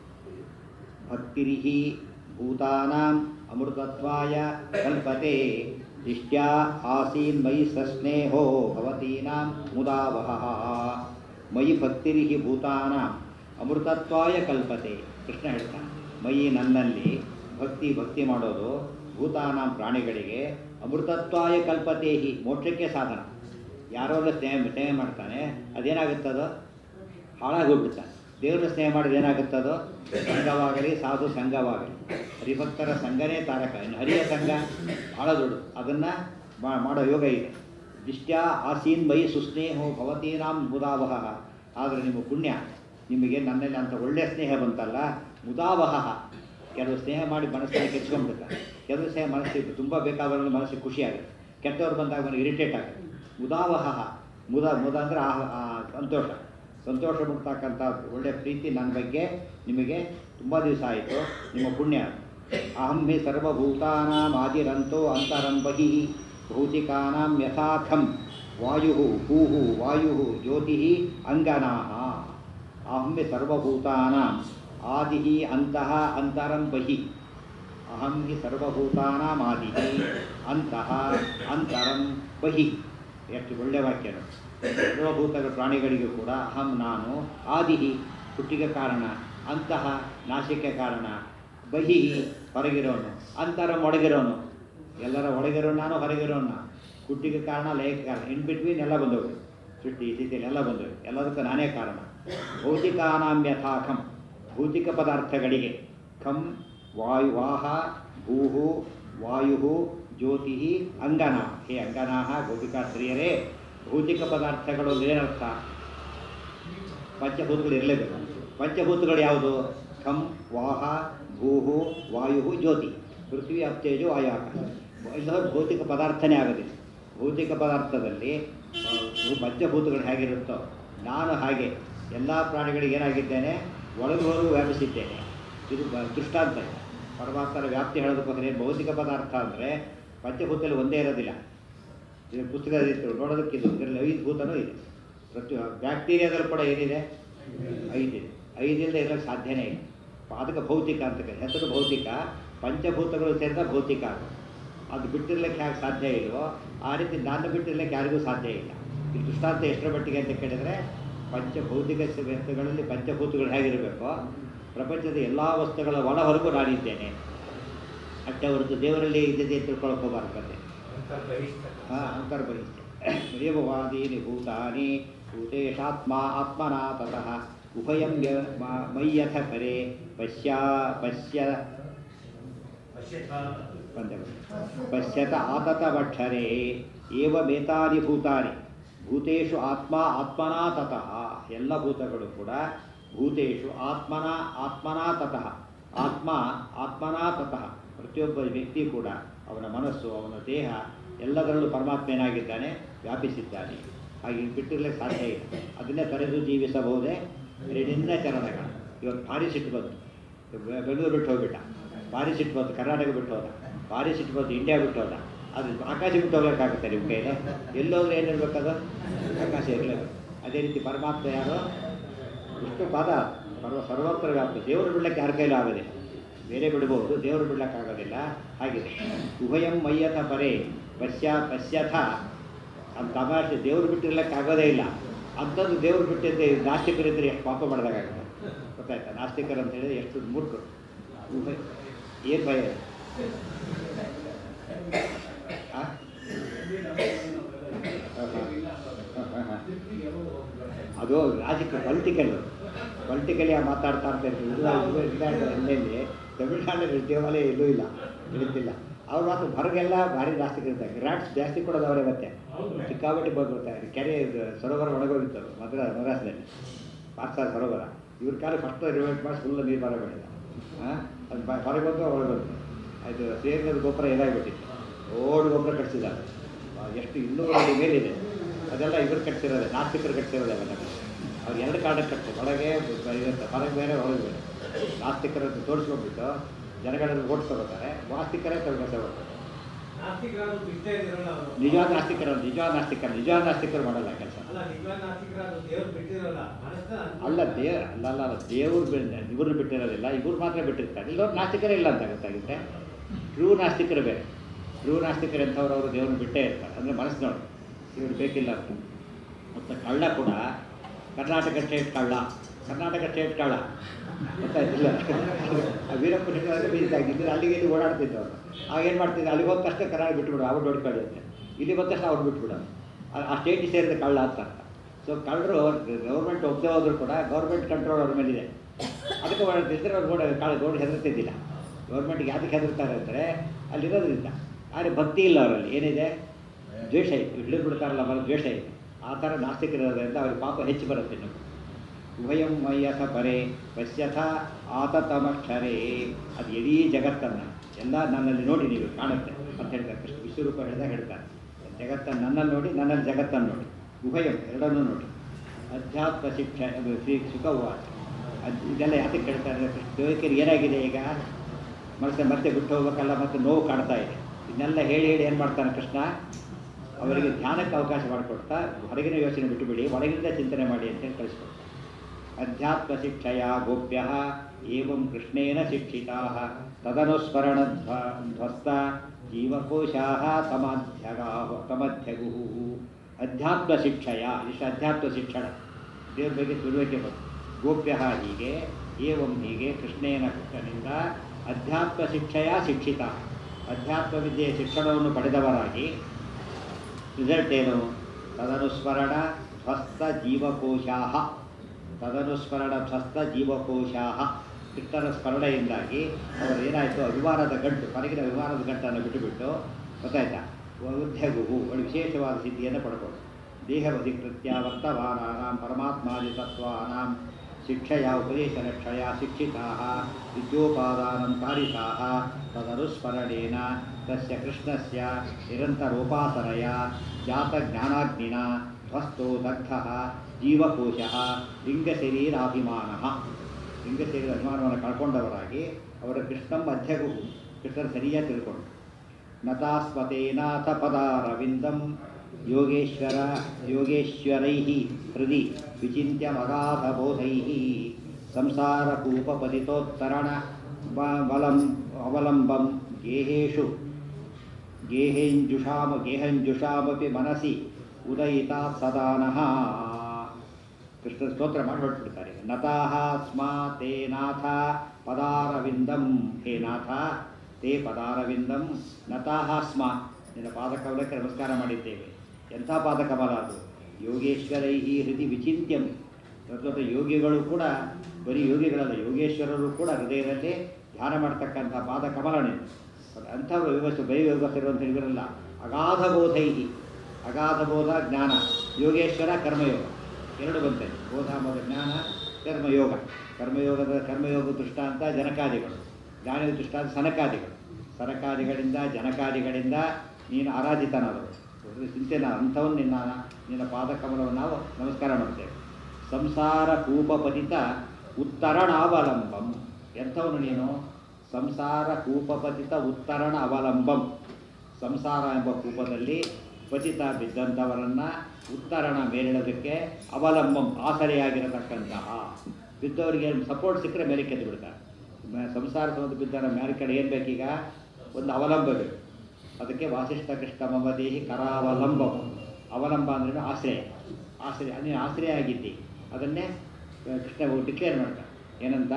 ಭಕ್ತಿರಿಹಿ ಭೂತಾನಾಂ ಅಮೃತತ್ವಾಯ ಕಲ್ಪತೆ ದಿಷ್ಟ್ಯಾ ಆಸೀನ್ ಮಯಿ ಸಸ್ನೇಹೋ ಭವತೀನಾಂ ಮುದಾವಹ ಮಯಿ ಭಕ್ತಿರಿಹಿ ಭೂತಾನಾಂ ಅಮೃತತ್ವಾಯ ಕಲ್ಪತೆ ಕೃಷ್ಣ ಹೇಳ್ತಾನೆ ಮಯಿ ನನ್ನಲ್ಲಿ ಭಕ್ತಿ ಭಕ್ತಿ ಮಾಡೋದು ಭೂತಾನಾಂ ಪ್ರಾಣಿಗಳಿಗೆ ಅಮೃತತ್ವಾಯ ಕಲ್ಪತೆ ಹಿ ಮೋಕ್ಷಕ್ಕೆ ಸಾಧನ ಯಾರೋ ಸ್ನೇಹ ಸ್ನೇಹ ಮಾಡ್ತಾನೆ ಅದೇನಾಗುತ್ತದೋ ಹಾಳಾಗೋಗ್ಬಿಡ್ತಾನೆ ದೇವರ ಸ್ನೇಹ ಮಾಡಿದ್ರೆ ಏನಾಗುತ್ತದೋ ಸಂಘವಾಗಲಿ ಸಾಧು ಸಂಘವಾಗಲಿ ಹರಿಭಕ್ತರ ಸಂಘನೇ ತಾರಕ ಇನ್ನು ಹರಿಯ ಸಂಘ ಭಾಳ ದೊಡ್ಡದು ಅದನ್ನು ಮಾಡೋ ಯೋಗ ಇದೆ ದಿಷ್ಟ್ಯ ಆಸೀನ್ ಮೈ ಸುಸ್ನೇಹೋ ಭವತೀನಾಂ ಮುದಾವಹ ಆದರೆ ನಿಮ್ಮ ಪುಣ್ಯ ನಿಮಗೆ ನನ್ನಲ್ಲಿ ಅಂತ ಒಳ್ಳೆಯ ಸ್ನೇಹ ಬಂತಲ್ಲ ಮುದಾವಹ ಕೆಲವು ಸ್ನೇಹ ಮಾಡಿ ಮನಸ್ಸನ್ನು ಕೆಚ್ಕೊಂಡ್ಬಿಡ್ತಾರೆ ಕೆಲವು ಸ್ನೇಹ ಮನಸ್ಸಿಗೆ ತುಂಬ ಬೇಕಾದವರಲ್ಲಿ ಮನಸ್ಸಿಗೆ ಖುಷಿ ಆಗುತ್ತೆ ಕೆಟ್ಟವ್ರು ಬಂದಾಗ ಅವನಿಗೆ ಇರಿಟೇಟ್ ಆಗುತ್ತೆ ಮುದಾವಹ ಮುದ ಮುದ ಅಂದರೆ ಆ ಆ ಸಂತೋಷ ಸಂತೋಷ ಪಡ್ತಕ್ಕಂಥ ಒಳ್ಳೆಯ ಪ್ರೀತಿ ನನ್ನ ಬಗ್ಗೆ ನಿಮಗೆ ತುಂಬ ದಿವಸ ಆಯಿತು ನಿಮ್ಮ ಪುಣ್ಯ ಅಹಂ ಹಿ ಸರ್ವಭೂತಾನಾಂ ಆದಿರಂತೋ ಅಂತರಂ ಬಹಿಃ ಭೌತಿಕಾನಾಂ ಯಥಾಖಂ ವಾಯು ಭೂಃ ವಾಯು ಜ್ಯೋತಿ ಅಂಗನಾಃ ಅಹಂ ಹಿ ಸರ್ವಭೂತಾನಾಂ ಆದಿ ಅಂತಃ ಅಂತರಂ ಬಹಿ ಅಹಂ ಹಿ ಸರ್ವಭೂತಾನಾಮಾದಿ ಅಂತಃ ಅಂತರಂ ಬಹಿ ಎಷ್ಟು ಒಳ್ಳೆ ವಾಕ್ಯ ನೋಡಿ. ಸರ್ವಭೂತ ಪ್ರಾಣಿಗಳಿಗೂ ಕೂಡ ಅಹಂ ನಾನು ಆದಿ ಹುಟ್ಟಿಗೆ ಕಾರಣ ಅಂತಹ ನಾಶಕ್ಕೆ ಕಾರಣ ಬಹಿ ಹೊರಗಿರೋನು ಅಂತರಂ ಒಳಗಿರೋನು ಎಲ್ಲರ ಒಳಗಿರೋ ನಾನು ಹೊರಗಿರೋನು ನಾನು ಹುಟ್ಟಿಗೆ ಕಾರಣ ಲಯಕ್ಕೆ ಕಾರಣ ಇನ್ ಬಿಟ್ವೀನ್ ಎಲ್ಲ ಬಂದವು ಸೃಷ್ಟಿ ಸ್ಥಿತಿಯಲ್ಲಿ ಎಲ್ಲ ಬಂದವು ಎಲ್ಲದಕ್ಕೂ ನಾನೇ ಕಾರಣ ಭೌತಿಕಾನಾಮ್ಯಥಾಖಂ ಭೌತಿಕ ಪದಾರ್ಥಗಳಿಗೆ ಖಂ ವಾಯು ವಾಹ ಭೂಹು ವಾಯು ಜ್ಯೋತಿ ಅಂಗನ ಹೇ ಅಂಗನಾಹ ಭೌತಿಕ ಸ್ತ್ರೀಯರೇ ಭೌತಿಕ ಪದಾರ್ಥಗಳು ಏನರ್ಥ ಪಂಚಭೂತಗಳು ಇರಲೇಬೇಕು ಪಂಚಭೂತಗಳು ಯಾವುದು ಖಂ ವಾಹ ಭೂಹು ವಾಯು ಜ್ಯೋತಿ ಪೃಥ್ವಿ ಅಪ್ತೇಜು ವಾಯು ಆಕಾಶ ಇಲ್ಲ ಭೌತಿಕ ಪದಾರ್ಥನೇ ಆಗೋದಿಲ್ಲ ಭೌತಿಕ ಪದಾರ್ಥದಲ್ಲಿ ಆ, ಪಂಚಭೂತಗಳು ಹೇಗಿರುತ್ತೋ ನಾನು ಹಾಗೆ ಎಲ್ಲ ಪ್ರಾಣಿಗಳಿಗೆ ಏನಾಗಿದ್ದೇನೆ ಒಳಗೆ ಹೊರಗೂ ವ್ಯಾಪಿಸಿದ್ದೇನೆ ಇದು ಬ- ದೃಷ್ಟಾಂತ ಇದು. ಪರಮಾತ್ಮನ ವ್ಯಾಪ್ತಿ ಹೇಳೋದಕ್ಕೋಸ್ಕರ ಏನು ಭೌತಿಕ ಪದಾರ್ಥ ಅಂದರೆ ಪಂಚಭೂತದಲ್ಲಿ ಒಂದೇ ಇರೋದಿಲ್ಲ ಇದು ಪುಸ್ತಕ ಇತ್ತು ನೋಡೋದಕ್ಕೆ ಇದು ಇದರಲ್ಲಿ ಐದು ಭೂತನೂ ಇದೆ ಪ್ರತಿ ಬ್ಯಾಕ್ಟೀರಿಯಾದಲ್ಲಿ ಕೂಡ ಏನಿದೆ ಐದಿದೆ ಐದಿಲ್ಲದೆ ಇರೋಕ್ಕೆ ಸಾಧ್ಯನೇ ಇಲ್ಲ ಅದಕ್ಕೆ ಭೌತಿಕ ಅಂತ ಕರೀತಾರೆ. ಹೆಸರು ಭೌತಿಕ ಪಂಚಭೂತಗಳು ಸೇರಿದ ಭೌತಿಕ ಅದು ಅದು ಬಿಟ್ಟಿರ್ಲಿಕ್ಕೆ ಯಾಕೆ ಸಾಧ್ಯ ಇಲ್ವೋ ಆ ರೀತಿ ನಾನು ಬಿಟ್ಟಿರ್ಲಿಕ್ಕೆ ಯಾರಿಗೂ ಸಾಧ್ಯ ಇಲ್ಲ ಈ ದೃಷ್ಟಾಂತ ಎಷ್ಟರ ಮಟ್ಟಿಗೆ ಅಂತ ಕೇಳಿದರೆ ಪಂಚಭೌತಿಕ ಸ- ವಸ್ತುಗಳಲ್ಲಿ ಪಂಚಭೂತಗಳು ಹೇಗಿರಬೇಕೋ ಪ್ರಪಂಚದ ಎಲ್ಲ ವಸ್ತುಗಳ ಒಳ ಹೊರಗೂ ನಾನಿದ್ದೇನೆ ಅಷ್ಟೇ ಹೊರತು ದೇವರಲ್ಲಿ ಇದ್ದಿದೆ ಅಂತ ತಿಳ್ಕೊಳಕ್ಕೆ ಹೋಗಬಾರ್ದು ಕತೆ ಹಾಂ ಅಂತರ್ಬಹಿಷ್ಠೆ ದೇವವಾದೀನಿ ಭೂತಾನಿ ಭೂತೇಶಾತ್ಮ ಆತ್ಮನ ತತಃ ಉಭಯಂ ಯ- ಮ- ಮಯ್ಯಥ ಪರೆ ಪಶ್ಯ ಪಶ್ಯ ಪಂಚಮ. ಪಶ್ಯತ ಆತತವಕ್ಷರೇ ಏವಮೇತಾನಿ ಭೂತಾನಿ ಭೂತೇಶು ಆತ್ಮ ಆತ್ಮನಾ ತತಃ ಎಲ್ಲ ಭೂತಗಳು ಕೂಡ ಭೂತೇಶು ಆತ್ಮನ ಆತ್ಮನಾ ತತಃ ಆತ್ಮ ಆತ್ಮನಾ ತತಃ ಪ್ರತಿಯೊಬ್ಬ ವ್ಯಕ್ತಿ ಕೂಡ ಅವನ ಮನಸ್ಸು ಅವನ ದೇಹ ಎಲ್ಲದರಲ್ಲೂ ಪರಮಾತ್ಮ ಏನಾಗಿದ್ದಾನೆ ವ್ಯಾಪಿಸಿದ್ದಾನೆ ಹಾಗೆ ಬಿಟ್ಟಿರ್ಲಿಕ್ಕೆ ಸಾಧ್ಯ ಇಲ್ಲ ಅದನ್ನೇ ತೊರೆದು ಜೀವಿಸಬಹುದೇ ಎರಡಿನ್ನ ಚರಣಗಳು ಇವತ್ತು ಭಾರಿ ಸಿಟ್ಟು ಬಂತು ಬೆ- ಬೆಂಗಳೂರು ಬಿಟ್ಟು ಹೋಗ್ಬಿಟ್ಟ ಭಾರಿ ಸಿಟ್ಟು ಬಂತು ಕರ್ನಾಟಕ ಬಿಟ್ಟು ಹೋದ ಭಾರಿ ಸಿಟ್ಟು ಬಂತು ಇಂಡಿಯಾ ಬಿಟ್ಟು ಹೋದ ಅದು ಆಕಾಶ ಬಿಟ್ಟು ಹೋಗ್ಲಿಕ್ಕಾಗುತ್ತೆ ನಿಮ್ಮ ಕೈಯಲ್ಲಿ ಎಲ್ಲೋದ್ರೆ ಏನಿರ್ಬೇಕದು ಆಕಾಶ ಇರಲೇಬೇಕು ಅದೇ ರೀತಿ ಪರಮಾತ್ಮ ಯಾರು ಇಷ್ಟು ಪದ ಸರ್ವ ಸರ್ವತ್ರ ವ್ಯಾಪ್ತಿ ದೇವರು ಬಿಡ್ಲಿಕ್ಕೆ ಯಾರ ಕೈಲೂ ಆಗೋದಿಲ್ಲ ಬೇರೆ ಬಿಡ್ಬೋದು ದೇವರು ಬಿಡ್ಲಿಕ್ಕೆ ಆಗೋದಿಲ್ಲ ಹಾಗಿದೆ ಉಭಯಂ ಮಯ್ಯಥ ಪರೇ ಪಶ್ಯ ಪಶ್ಯಥ ಅದು ತಮಾಷೆ ದೇವ್ರು ಬಿಟ್ಟಿರ್ಲಿಕ್ಕೆ ಆಗೋದೇ ಇಲ್ಲ ಅಂಥದ್ದು ದೇವ್ರು ಬಿಟ್ಟಿದ್ದೆ ನಾಸ್ತಿಕರಿದ್ದರೆ ಎಷ್ಟು ಪಾಪ ಮಾಡಿದಾಗುತ್ತೆ ಗೊತ್ತಾಯ್ತಾ ನಾಸ್ತಿಕರು ಅಂತ ಹೇಳಿದ್ರೆ ಎಷ್ಟು ಮೂರ್ಖರು ಉಭಯ ಏನು ಭಯ ಆ? ಹ, ಹ. ಹ, ಹ, ಹ. ಅದು ರಾಜಕೀಯ ಪೊಲಿಟಿಕಲ್ ಪೊಲಿಟಿಕಲಿ ಮಾತಾಡ್ತಾ ಅಂತ ಇರ್ತಾರೆ ಇದು ಇಂಗ್ಲೆಂಡ್ ಎಲ್ಲೆಲ್ಲಿ ತಮಿಳ್ನಾಡಿನಲ್ಲಿ ದೇವಾಲಯ ಎಲ್ಲೂ ಇಲ್ಲ ಇರುತ್ತಿಲ್ಲ ಅವ್ರು ಮಾತ್ರ ಹೊರಗೆಲ್ಲ ಭಾರಿ ಜಾಸ್ತಿ ಇರ್ತಾರೆ ಗ್ರಾಂಟ್ಸ್ ಜಾಸ್ತಿ ಕೊಡೋದು ಅವರೇ ಮತ್ತೆ ಸಿಕ್ಕಾಪಟ್ಟೆ ಬಂದ್ಬಿಡ್ತಾರೆ ಕೆರೆ ಇದು ಸರೋವರ ಒಳಗೋಗಿತ್ತು ಮದ್ರಾ ಮದ್ರಾಸ್ನಲ್ಲಿ ಪಾರ್ಸಾರ ಸರೋವರ ಇವ್ರ ಕಾಲ ಫಸ್ಟ್ ರಿವೈಟ್ ಮಾಡಿ ಫುಲ್ ನೀರು ಬರ ಮಾಡಿಲ್ಲ ಹಾಂ ಅದು ಬ- ಹೊರಗೆ ಬಂದು ಹೊರಗೆ ಬಂತು ಅದು ಸೇರಿದ ಗೊಬ್ಬರ ಏನಾಗ್ಬಿಟ್ಟಿತ್ತು ಓಡ್ ಗೊಬ್ಬರ ಕಟ್ಸಿದ್ದಾರೆ ಆ, ಎಷ್ಟು ಇನ್ನೂರು ಅಡಿ ಮೇಲಿದೆ ಅದೆಲ್ಲ ಇವ್ರು ಕಟ್ಸಿರೋದೆ ನಾಸ್ತಿಕರು ಕಟ್ಸಿರೋದೆ ಅವೆಲ್ಲ ಅವ್ರು ಎರಡು ಕಾರಣಕ್ಕೆ ಕಟ್ತಾರೆ ಒಳಗೆ ಬ- ಇರುತ್ತೆ ಹೊರಗೆ ಬೇರೆ ಒಳಗೆ ಬೇರೆ ನಾಸ್ತಿಕರನ್ನು ತೋರಿಸ್ಕೊಂಡ್ಬಿಟ್ಟು ಜನಗಳನ್ನು ಓಟ್ ತಗೋತಾರೆ ವಾಸ್ತಿಕರೇ ತಗೊಂಡು ಹೋಗ್ತಾರೆ ನಾಸ್ತಿಕರಾದ್ರು ಬಿಟ್ಟೇ ಇದಿರಲ್ಲ ಅವರು ನಿಜವಾದ ನಾಸ್ತಿಕರು ನಿಜವಾದ ನಾಸ್ತಿಕರು ನಿಜವಾದ ನಾಸ್ತಿಕರು ಮಾಡಲ್ಲ ಕೆಲಸ ಅಲ್ಲ ನಿಜವಾದ ನಾಸ್ತಿಕರಾದ್ರು ದೇವ್ರು ಬಿಟ್ಟಿರಲ್ಲ ಮನಸ್ಸನ್ನ ಅಲ್ಲ ದೇ ಅಲ್ಲ ಅಲ್ಲ ಅಲ್ಲ ದೇವ್ರು ಬಿಡ್ ಇವ್ರನ್ನ ಬಿಟ್ಟಿರೋದಿಲ್ಲ ಇವ್ರು ಮಾತ್ರ ಬಿಟ್ಟಿರ್ತಾರೆ ಇಲ್ಲವ್ರು ನಾಸ್ತಿಕರೇ ಇಲ್ಲ ಅಂತ ಗೊತ್ತಾಗುತ್ತೆ ಟ್ರೂ ನಾಸ್ತಿಕರು ಬೇರೆ ಟ್ರೂ ನಾಸ್ತಿಕರು ಎಂಥವ್ರು ಅವರು ದೇವ್ರನ್ನ ಬಿಟ್ಟೇ ಇರ್ತಾರೆ ಅಂದರೆ ಮನಸ್ಸು ನೋಡಿ ಇವ್ರು ಬೇಕಿಲ್ಲ ಅಂತ ಮತ್ತು ಕಳ್ಳ ಕೂಡ ಕರ್ನಾಟಕ ಸ್ಟೇಟ್ ಕಳ್ಳ ಕರ್ನಾಟಕ ಸ್ಟೇಟ್ ಕಳ್ಳ ಗೊತ್ತಾಯ್ತಿಲ್ಲ ಆ ವೀರಪ್ಪ ಬೀಜಾಗಿದ್ದರೆ ಅಲ್ಲಿಗೆ ಇಲ್ಲಿ ಓಡಾಡ್ತಿದ್ದೆ ಅವರು ಆಗ ಏನು ಮಾಡ್ತಿದ್ದೆ ಅಲ್ಲಿಗೆ ಹೋದ ತಕ್ಷಣ ಕರ್ನಾಟಕ ಬಿಟ್ಬಿಡು ಅವ್ರು ನೋಡ್ಕೊಳ್ಳುತ್ತೆ ಇಲ್ಲಿ ಬಂದ ತಕ್ಷಣ ಅವ್ರು ಬಿಟ್ಬಿಡೋದು ಆ- ಆ ಸ್ಟೇಟಿಗೆ ಸೇರಿದ ಕಳ್ಳ ಅಂತ ಅರ್ಥ ಸೊ ಕಳ್ಳರು ಗೌರ್ಮೆಂಟ್ ಒಪ್ಪದೆ ಹೋದ್ರು ಕೂಡ ಗೌರ್ಮೆಂಟ್ ಕಂಟ್ರೋಲ್ ಅವ್ರ ಮೇಲಿದೆ ಅದಕ್ಕೆ ಓಡಾಡ್ತಿದ್ರೆ ಅವ್ರು ಗೋಡ ಕಾಳು ಗೋಡ್ ಹೆದರ್ತಿದ್ದಿಲ್ಲ ಗೌರ್ಮೆಂಟ್ಗೆ ಯಾವ್ದಕ್ಕೆ ಹೆದರ್ತಾರೆ ಅಂದರೆ ಅಲ್ಲಿರೋದ್ರಿಂದ ಆದರೆ ಭಕ್ತಿ ಇಲ್ಲ ಅವರಲ್ಲಿ ಏನಿದೆ ದ್ವೇಷ ಇದೆ ಹಿಡಿದು ಬಿಡ್ತಾರಲ್ಲ ಬರೋ ದ್ವೇಷ ಇದೆ ಆ ಥರ ನಾಸ್ತಿಕರಿರೋದ್ರಿಂದ ಅವ್ರಿಗೆ ಪಾಪ ಹೆಚ್ಚು ಬರುತ್ತೆ ಇನ್ನು ಉಭಯಂ ಮಯ್ಯಥ ಪರೆ ಪಶ್ಯಥ ಆತತಮಕ್ಷರೇ ಅದು ಇಡೀ ಜಗತ್ತನ್ನು ಎಲ್ಲ ನನ್ನಲ್ಲಿ ನೋಡಿ ನೀವು ಕಾಣುತ್ತೆ ಅಂತ ಹೇಳ್ತಾರೆ ಕೃಷ್ಣ ವಿಶ್ವರೂಪ ಹೇಳಿದಾಗ ಹೇಳ್ತಾರೆ ಜಗತ್ತನ್ನು ನನ್ನಲ್ಲಿ ನೋಡಿ ನನ್ನಲ್ಲಿ ಜಗತ್ತನ್ನು ನೋಡಿ ಉಭಯಂ ಎರಡನ್ನೂ ನೋಡಿ ಅಧ್ಯಾತ್ಮ ಶಿಕ್ಷ ಅದು ಶ್ರೀ ಸುಖವಾದ ಅದು ಇದೆಲ್ಲ ಯಾತಕ್ಕೆ ಹೇಳ್ತಾರೆ ದೇವಕರಿಗೆ ಏನಾಗಿದೆ ಈಗ ಮನಸ್ಸು ಮತ್ತೆ ಬಿಟ್ಟು ಹೋಗ್ಬೇಕಲ್ಲ ಮತ್ತೆ ನೋವು ಕಾಣ್ತಾ ಇದೆ ಇದನ್ನೆಲ್ಲ ಹೇಳಿ ಹೇಳಿ ಏನು ಮಾಡ್ತಾನೆ ಕೃಷ್ಣ ಅವರಿಗೆ ಧ್ಯಾನಕ್ಕೆ ಅವಕಾಶ ಮಾಡಿಕೊಡ್ತಾ ಹೊರಗಿನ ಯೋಚನೆ ಬಿಟ್ಟುಬಿಡಿ ಒಳಗಿಂದ ಚಿಂತನೆ ಮಾಡಿ ಅಂತ ಹೇಳಿ ಕಳಿಸ್ಕೊಡ್ತಾರೆ ಅಧ್ಯಾತ್ಮ ಶಿಕ್ಷಯ ಗೋಪ್ಯ ಏವಂ ಕೃಷ್ಣೇನ ಶಿಕ್ಷಿತಾಃ ತದನುಸ್ಮರಣ ಧ್ವಸ್ತ ಜೀವಕೋಶಾಃ ತಮಧ್ಯಗಾಃ ತಮಧ್ಯಗುಃ ಅಧ್ಯಾತ್ಮ ಶಿಕ್ಷಯ ಇಷ್ಟು ಅಧ್ಯಾತ್ಮ ಶಿಕ್ಷಣ ದೇವ್ರ ಬಗ್ಗೆ ತಿಳುವಳಿಕೆ ಬಂತು ಗೋಪ್ಯ ಹೀಗೆ ಏವಂ ಹೀಗೆ ಕೃಷ್ಣೇನ ಕೃಷ್ಣನಿಂದ ಅಧ್ಯಾತ್ಮ ಶಿಕ್ಷಯ ಶಿಕ್ಷಿತ ಅಧ್ಯಾತ್ಮ ವಿದ್ಯೆಯ ಶಿಕ್ಷಣವನ್ನು ಪಡೆದವರಾಗಿ ರಿಸಲ್ಟ್ ಏನು ತದನುಸ್ಮರಣ ಸ್ವಸ್ಥ ಜೀವಕೋಶಾ ತದನುಸ್ಮರಣ ಸ್ವಸ್ಥ ಜೀವಕೋಶಾ ಕೃಷ್ಣನ ಸ್ಮರಣೆಯಿಂದಾಗಿ ಅವರು ಏನಾಯಿತು ಅಭಿಮಾನದ ಗಂಟು ಹೊರಗಿನ ಅಭಿಮಾನದ ಗಂಟನ್ನು ಬಿಟ್ಟುಬಿಟ್ಟು ಗೊತ್ತಾಯ್ತಾ ಉದ್ಯೋಗವು ಒಂದು ವಿಶೇಷವಾದ ಸಿದ್ಧಿಯನ್ನು ಪಡ್ಕೊಂಡು ದೇಹವಧಿಕೃತ್ಯ ವರ್ತಮಾನಾಂ ಪರಮಾತ್ಮಾದಿ ತತ್ವಾನಾಂ ಶಿಕ್ಷಯ ಉಪದೇಶರಕ್ಷಯ ಶಿಕ್ಷಿತಾ ವಿದ್ಯೋಪಾದಾನಂ ಕಾರಿತಾ ತದನುಸ್ಮರಣೇನ ತಸ್ಯ ಕೃಷ್ಣಸ್ಯ ನಿರಂತರೋಪಾಸನಯ ಜಾತಜ್ಞಾನಾಗ್ನಿನ ಧ್ವಸ್ತೋ ದಗ್ಧಃ ಜೀವಕೋಶಃ ಲಿಂಗಶರೀರಾಭಿಮಾನಃ ಲಿಂಗಶರೀರ ಅಭಿಮಾನವನ್ನು ಕಳ್ಕೊಂಡವರಾಗಿ ಅವರ ಕೃಷ್ಣಂ ಮಧ್ಯಗೂ ಕೃಷ್ಣನ ಸರಿಯಾಗಿ ತಿಳ್ಕೊಂಡು ನತಾಸ್ಮತೇನಾಥ ಪದಾರವಿಂದಂ ಯೋಗೇಶ್ವರ ಯೋಗೇಶ್ವರೈ ಹೃದಯ ವಿಚಿತ್ಯ ಮಗಾಧಬೋಧೈ ಸಂಸಾರಕೂಪಪತಿತೋತ್ತರಣ ಬ- ಬಲಂ ಅವಲಂಬಂ ಗೇಹೇಷು ಗೇಹೇಂಜುಷಾಮ ಗೇಹಂಜುಷಾಮಪಿ ಮನಸಿ ಉದಯಿತಾ ಸದಾನಃ ಕೃಷ್ಣ ಸ್ತೋತ್ರ ಮಾಡಿ ಹೊರಟ್ಬಿಡ್ತಾರೆ ನತಾಹ ಸ್ಮ ತೇ ನಾಥ ಪದಾರವಿಂದಂ ಹೇ ನಾಥ ತೇ ಪದಾರವಿಂದಂ ನತಾಹ ಸ್ಮ ನಿನ್ನ ಪಾದಕಮಲಕ್ಕೆ ನಮಸ್ಕಾರ ಮಾಡಿದ್ದೇವೆ ಎಂಥ ಪಾದಕಮಲ ಅದು ಯೋಗೇಶ್ವರೈ ಹೃದಯ ವಿಚಿಂತ್ಯಂ ದೊಡ್ಡ ದೊಡ್ಡ ಯೋಗಿಗಳು ಕೂಡ ಬರೀ ಯೋಗಿಗಳಲ್ಲ ಯೋಗೇಶ್ವರರು ಕೂಡ ಹೃದಯದಲ್ಲಿ ಧ್ಯಾನ ಮಾಡ್ತಕ್ಕಂಥ ಪಾದಕಮಲನೇ ಅಂಥವ್ರು ವ್ಯವಸ್ಥೆ ಬೈ ವ್ಯವಸ್ಥೆ ಅಂತ ಹೇಳಿದ್ರಲ್ಲ ಅಗಾಧ ಬೋಧೈಹಿ ಅಗಾಧ ಬೋಧ ಜ್ಞಾನ ಯೋಗೇಶ್ವರ ಕರ್ಮಯೋಗ ಎರಡು ಬಂತೆ ಬೋಧ ಮತ್ತು ಜ್ಞಾನ ಕರ್ಮಯೋಗ ಕರ್ಮಯೋಗದ ಕರ್ಮಯೋಗ ದೃಷ್ಟಾಂತ ಜನಕಾದಿಗಳು ಜ್ಞಾನದ ದೃಷ್ಟಾಂತ ಸನಕಾದಿಗಳು ಸನಕಾದಿಗಳಿಂದ ಜನಕಾದಿಗಳಿಂದ ನೀನು ಆರಾಧಿತನಾದವರು ಒಂದು ಚಿಂತೆನ ಅಂಥವನ್ನು ನಿನ್ನ ನಿನ್ನ ಪಾದಕಮಲವನ್ನು ನಾವು ನಮಸ್ಕಾರ ಮಾಡ್ತೇವೆ ಸಂಸಾರ ಕೂಪಪತಿತ ಉತ್ತರಣ ಅವಲಂಬಂ ಎಂಥವನು ನೀನು ಸಂಸಾರ ಕೂಪಪತಿತ ಉತ್ತರಣ ಅವಲಂಬಂ ಸಂಸಾರ ಎಂಬ ಕೂಪದಲ್ಲಿ ಪತಿತ ಬಿದ್ದಂಥವರನ್ನು ಉತ್ತರಣ ಮೇಲಿಡೋದಕ್ಕೆ ಅವಲಂಬಂ ಆಸರೆಯಾಗಿರತಕ್ಕಂತಹ ಬಿದ್ದವರಿಗೆ ಸಪೋರ್ಟ್ ಸಿಕ್ಕರೆ ಮೇಲೆ ಕೆದ್ದು ಬಿಡ್ತಾರೆ ಮ- ಸಂಸಾರ ಸಂಬಂಧ ಬಿದ್ದವರ ಮೇಲೆ ಕಡೆ ಏನು ಬೇಕೀಗ ಒಂದು ಅವಲಂಬ ಬೇಕು ಅದಕ್ಕೆ ವಾಸಿಷ್ಠ ಕೃಷ್ಣ ಮಮ ದೇಹಿ ಕರಾವಲಂಬಂ ಅವಲಂಬ ಅಂದ್ರೆ ಆಶ್ರಯ ಆಶ್ರಯ ನೀನು ಆಶ್ರಯ ಆಗಿದ್ದಿ ಅದನ್ನೇ ಆ, ಕೃಷ್ಣ ಡಿಕ್ಲೇರ್ ಮಾಡ್ತಾನೆ ಏನಂತ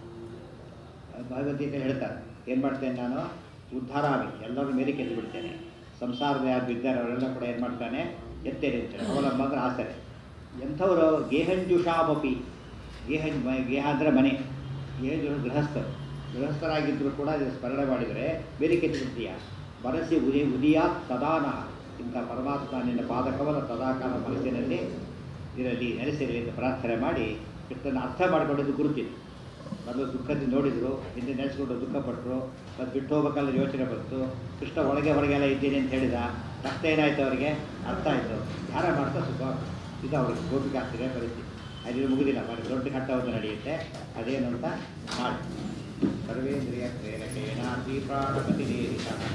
ಭಗವದ್ಗೀತೆ ಹೇಳ್ತಾರೆ ಏನು ಮಾಡ್ತೇನೆ ನಾನು ಉದ್ಧಾರಾಮಿ ಎಲ್ಲರೂ ಮೇಲೆ ಕೆದ್ದು ಬಿಡ್ತೇನೆ ಸಂಸಾರದ ಯಾರು ಬಿದ್ದಾರೆ ಅವರೆಲ್ಲ ಕೂಡ ಏನು ಮಾಡ್ತಾನೆ ಎತ್ತೇನೆ ಅಂತಾನೆ ಅವಲಂಬ ಅಂದ್ರೆ ಆಸರೆ ಎಂಥವರು ಗೇಹಂಜುಷಾಮಪಿ ಗೇಹಂ ಮ- ಗೇಹ ಅಂದರೆ ಮನೆ ಗೇಹಂಜು ಗೃಹಸ್ಥರು ಗೃಹಸ್ಥರಾಗಿದ್ದರೂ ಕೂಡ ಇದು ಸ್ಮರಣೆ ಮಾಡಿದರೆ ಬೇರೆ ಕೆತ್ತು ಬಿಡ್ತೀಯ ಮನಸ್ಸಿ ಉದಿ ಉದಿಯಾತ್ ಸದಾನಃ ಇಂಥ ಪರಮಾತ್ಮ ನಿನ್ನ ಪಾದಕವಲ ಸದಾಕಾಲ ಮನಸ್ಸಿನಲ್ಲಿ ಇರಲಿ ನೆಲೆಸಿರಲಿ ಅಂತ ಪ್ರಾರ್ಥನೆ ಮಾಡಿ ಕೃಷ್ಣನ ಅರ್ಥ ಮಾಡಿಕೊಂಡಿದ್ದು ಗುರುತಿದೆ ಮೊದಲು ದುಃಖದಿಂದ ನೋಡಿದರು ಹಿಂದೆ ನೆನೆಸ್ಕೊಂಡು ದುಃಖಪಟ್ಟರು ಮತ್ತು ಬಿಟ್ಟು ಹೋಗ್ಬೇಕಲ್ಲ ಯೋಚನೆ ಬಂತು ಕೃಷ್ಣ ಒಳಗೆ ಹೊರಗೆಲ್ಲ ಇದ್ದೀನಿ ಅಂತ ಹೇಳಿದ ಕಷ್ಟ ಏನಾಯ್ತು ಅವರಿಗೆ ಅರ್ಥ ಆಯಿತು ಧ್ಯಾನ ಮಾಡ್ತಾ ಸುಖ ಇದು ಅವ್ರಿಗೆ ಗೋಪಿಕಾಗ್ತಿದೆ ಪರಿಸ್ಥಿತಿ ಅಲ್ಲಿ ಮುಗಿದಿಲ್ಲ ಮಾಡಿ ದೊಡ್ಡ ಘಟ್ಟ ಒಂದು ನಡೆಯುತ್ತೆ ಅದೇನು ಅಂತ ಮಾಡಿ ಸರ್ವೇಂದ್ರಿಯ ಪ್ರೇರಕೇಣ ಶ್ರೀ ಪ್ರಾಣಪತಿ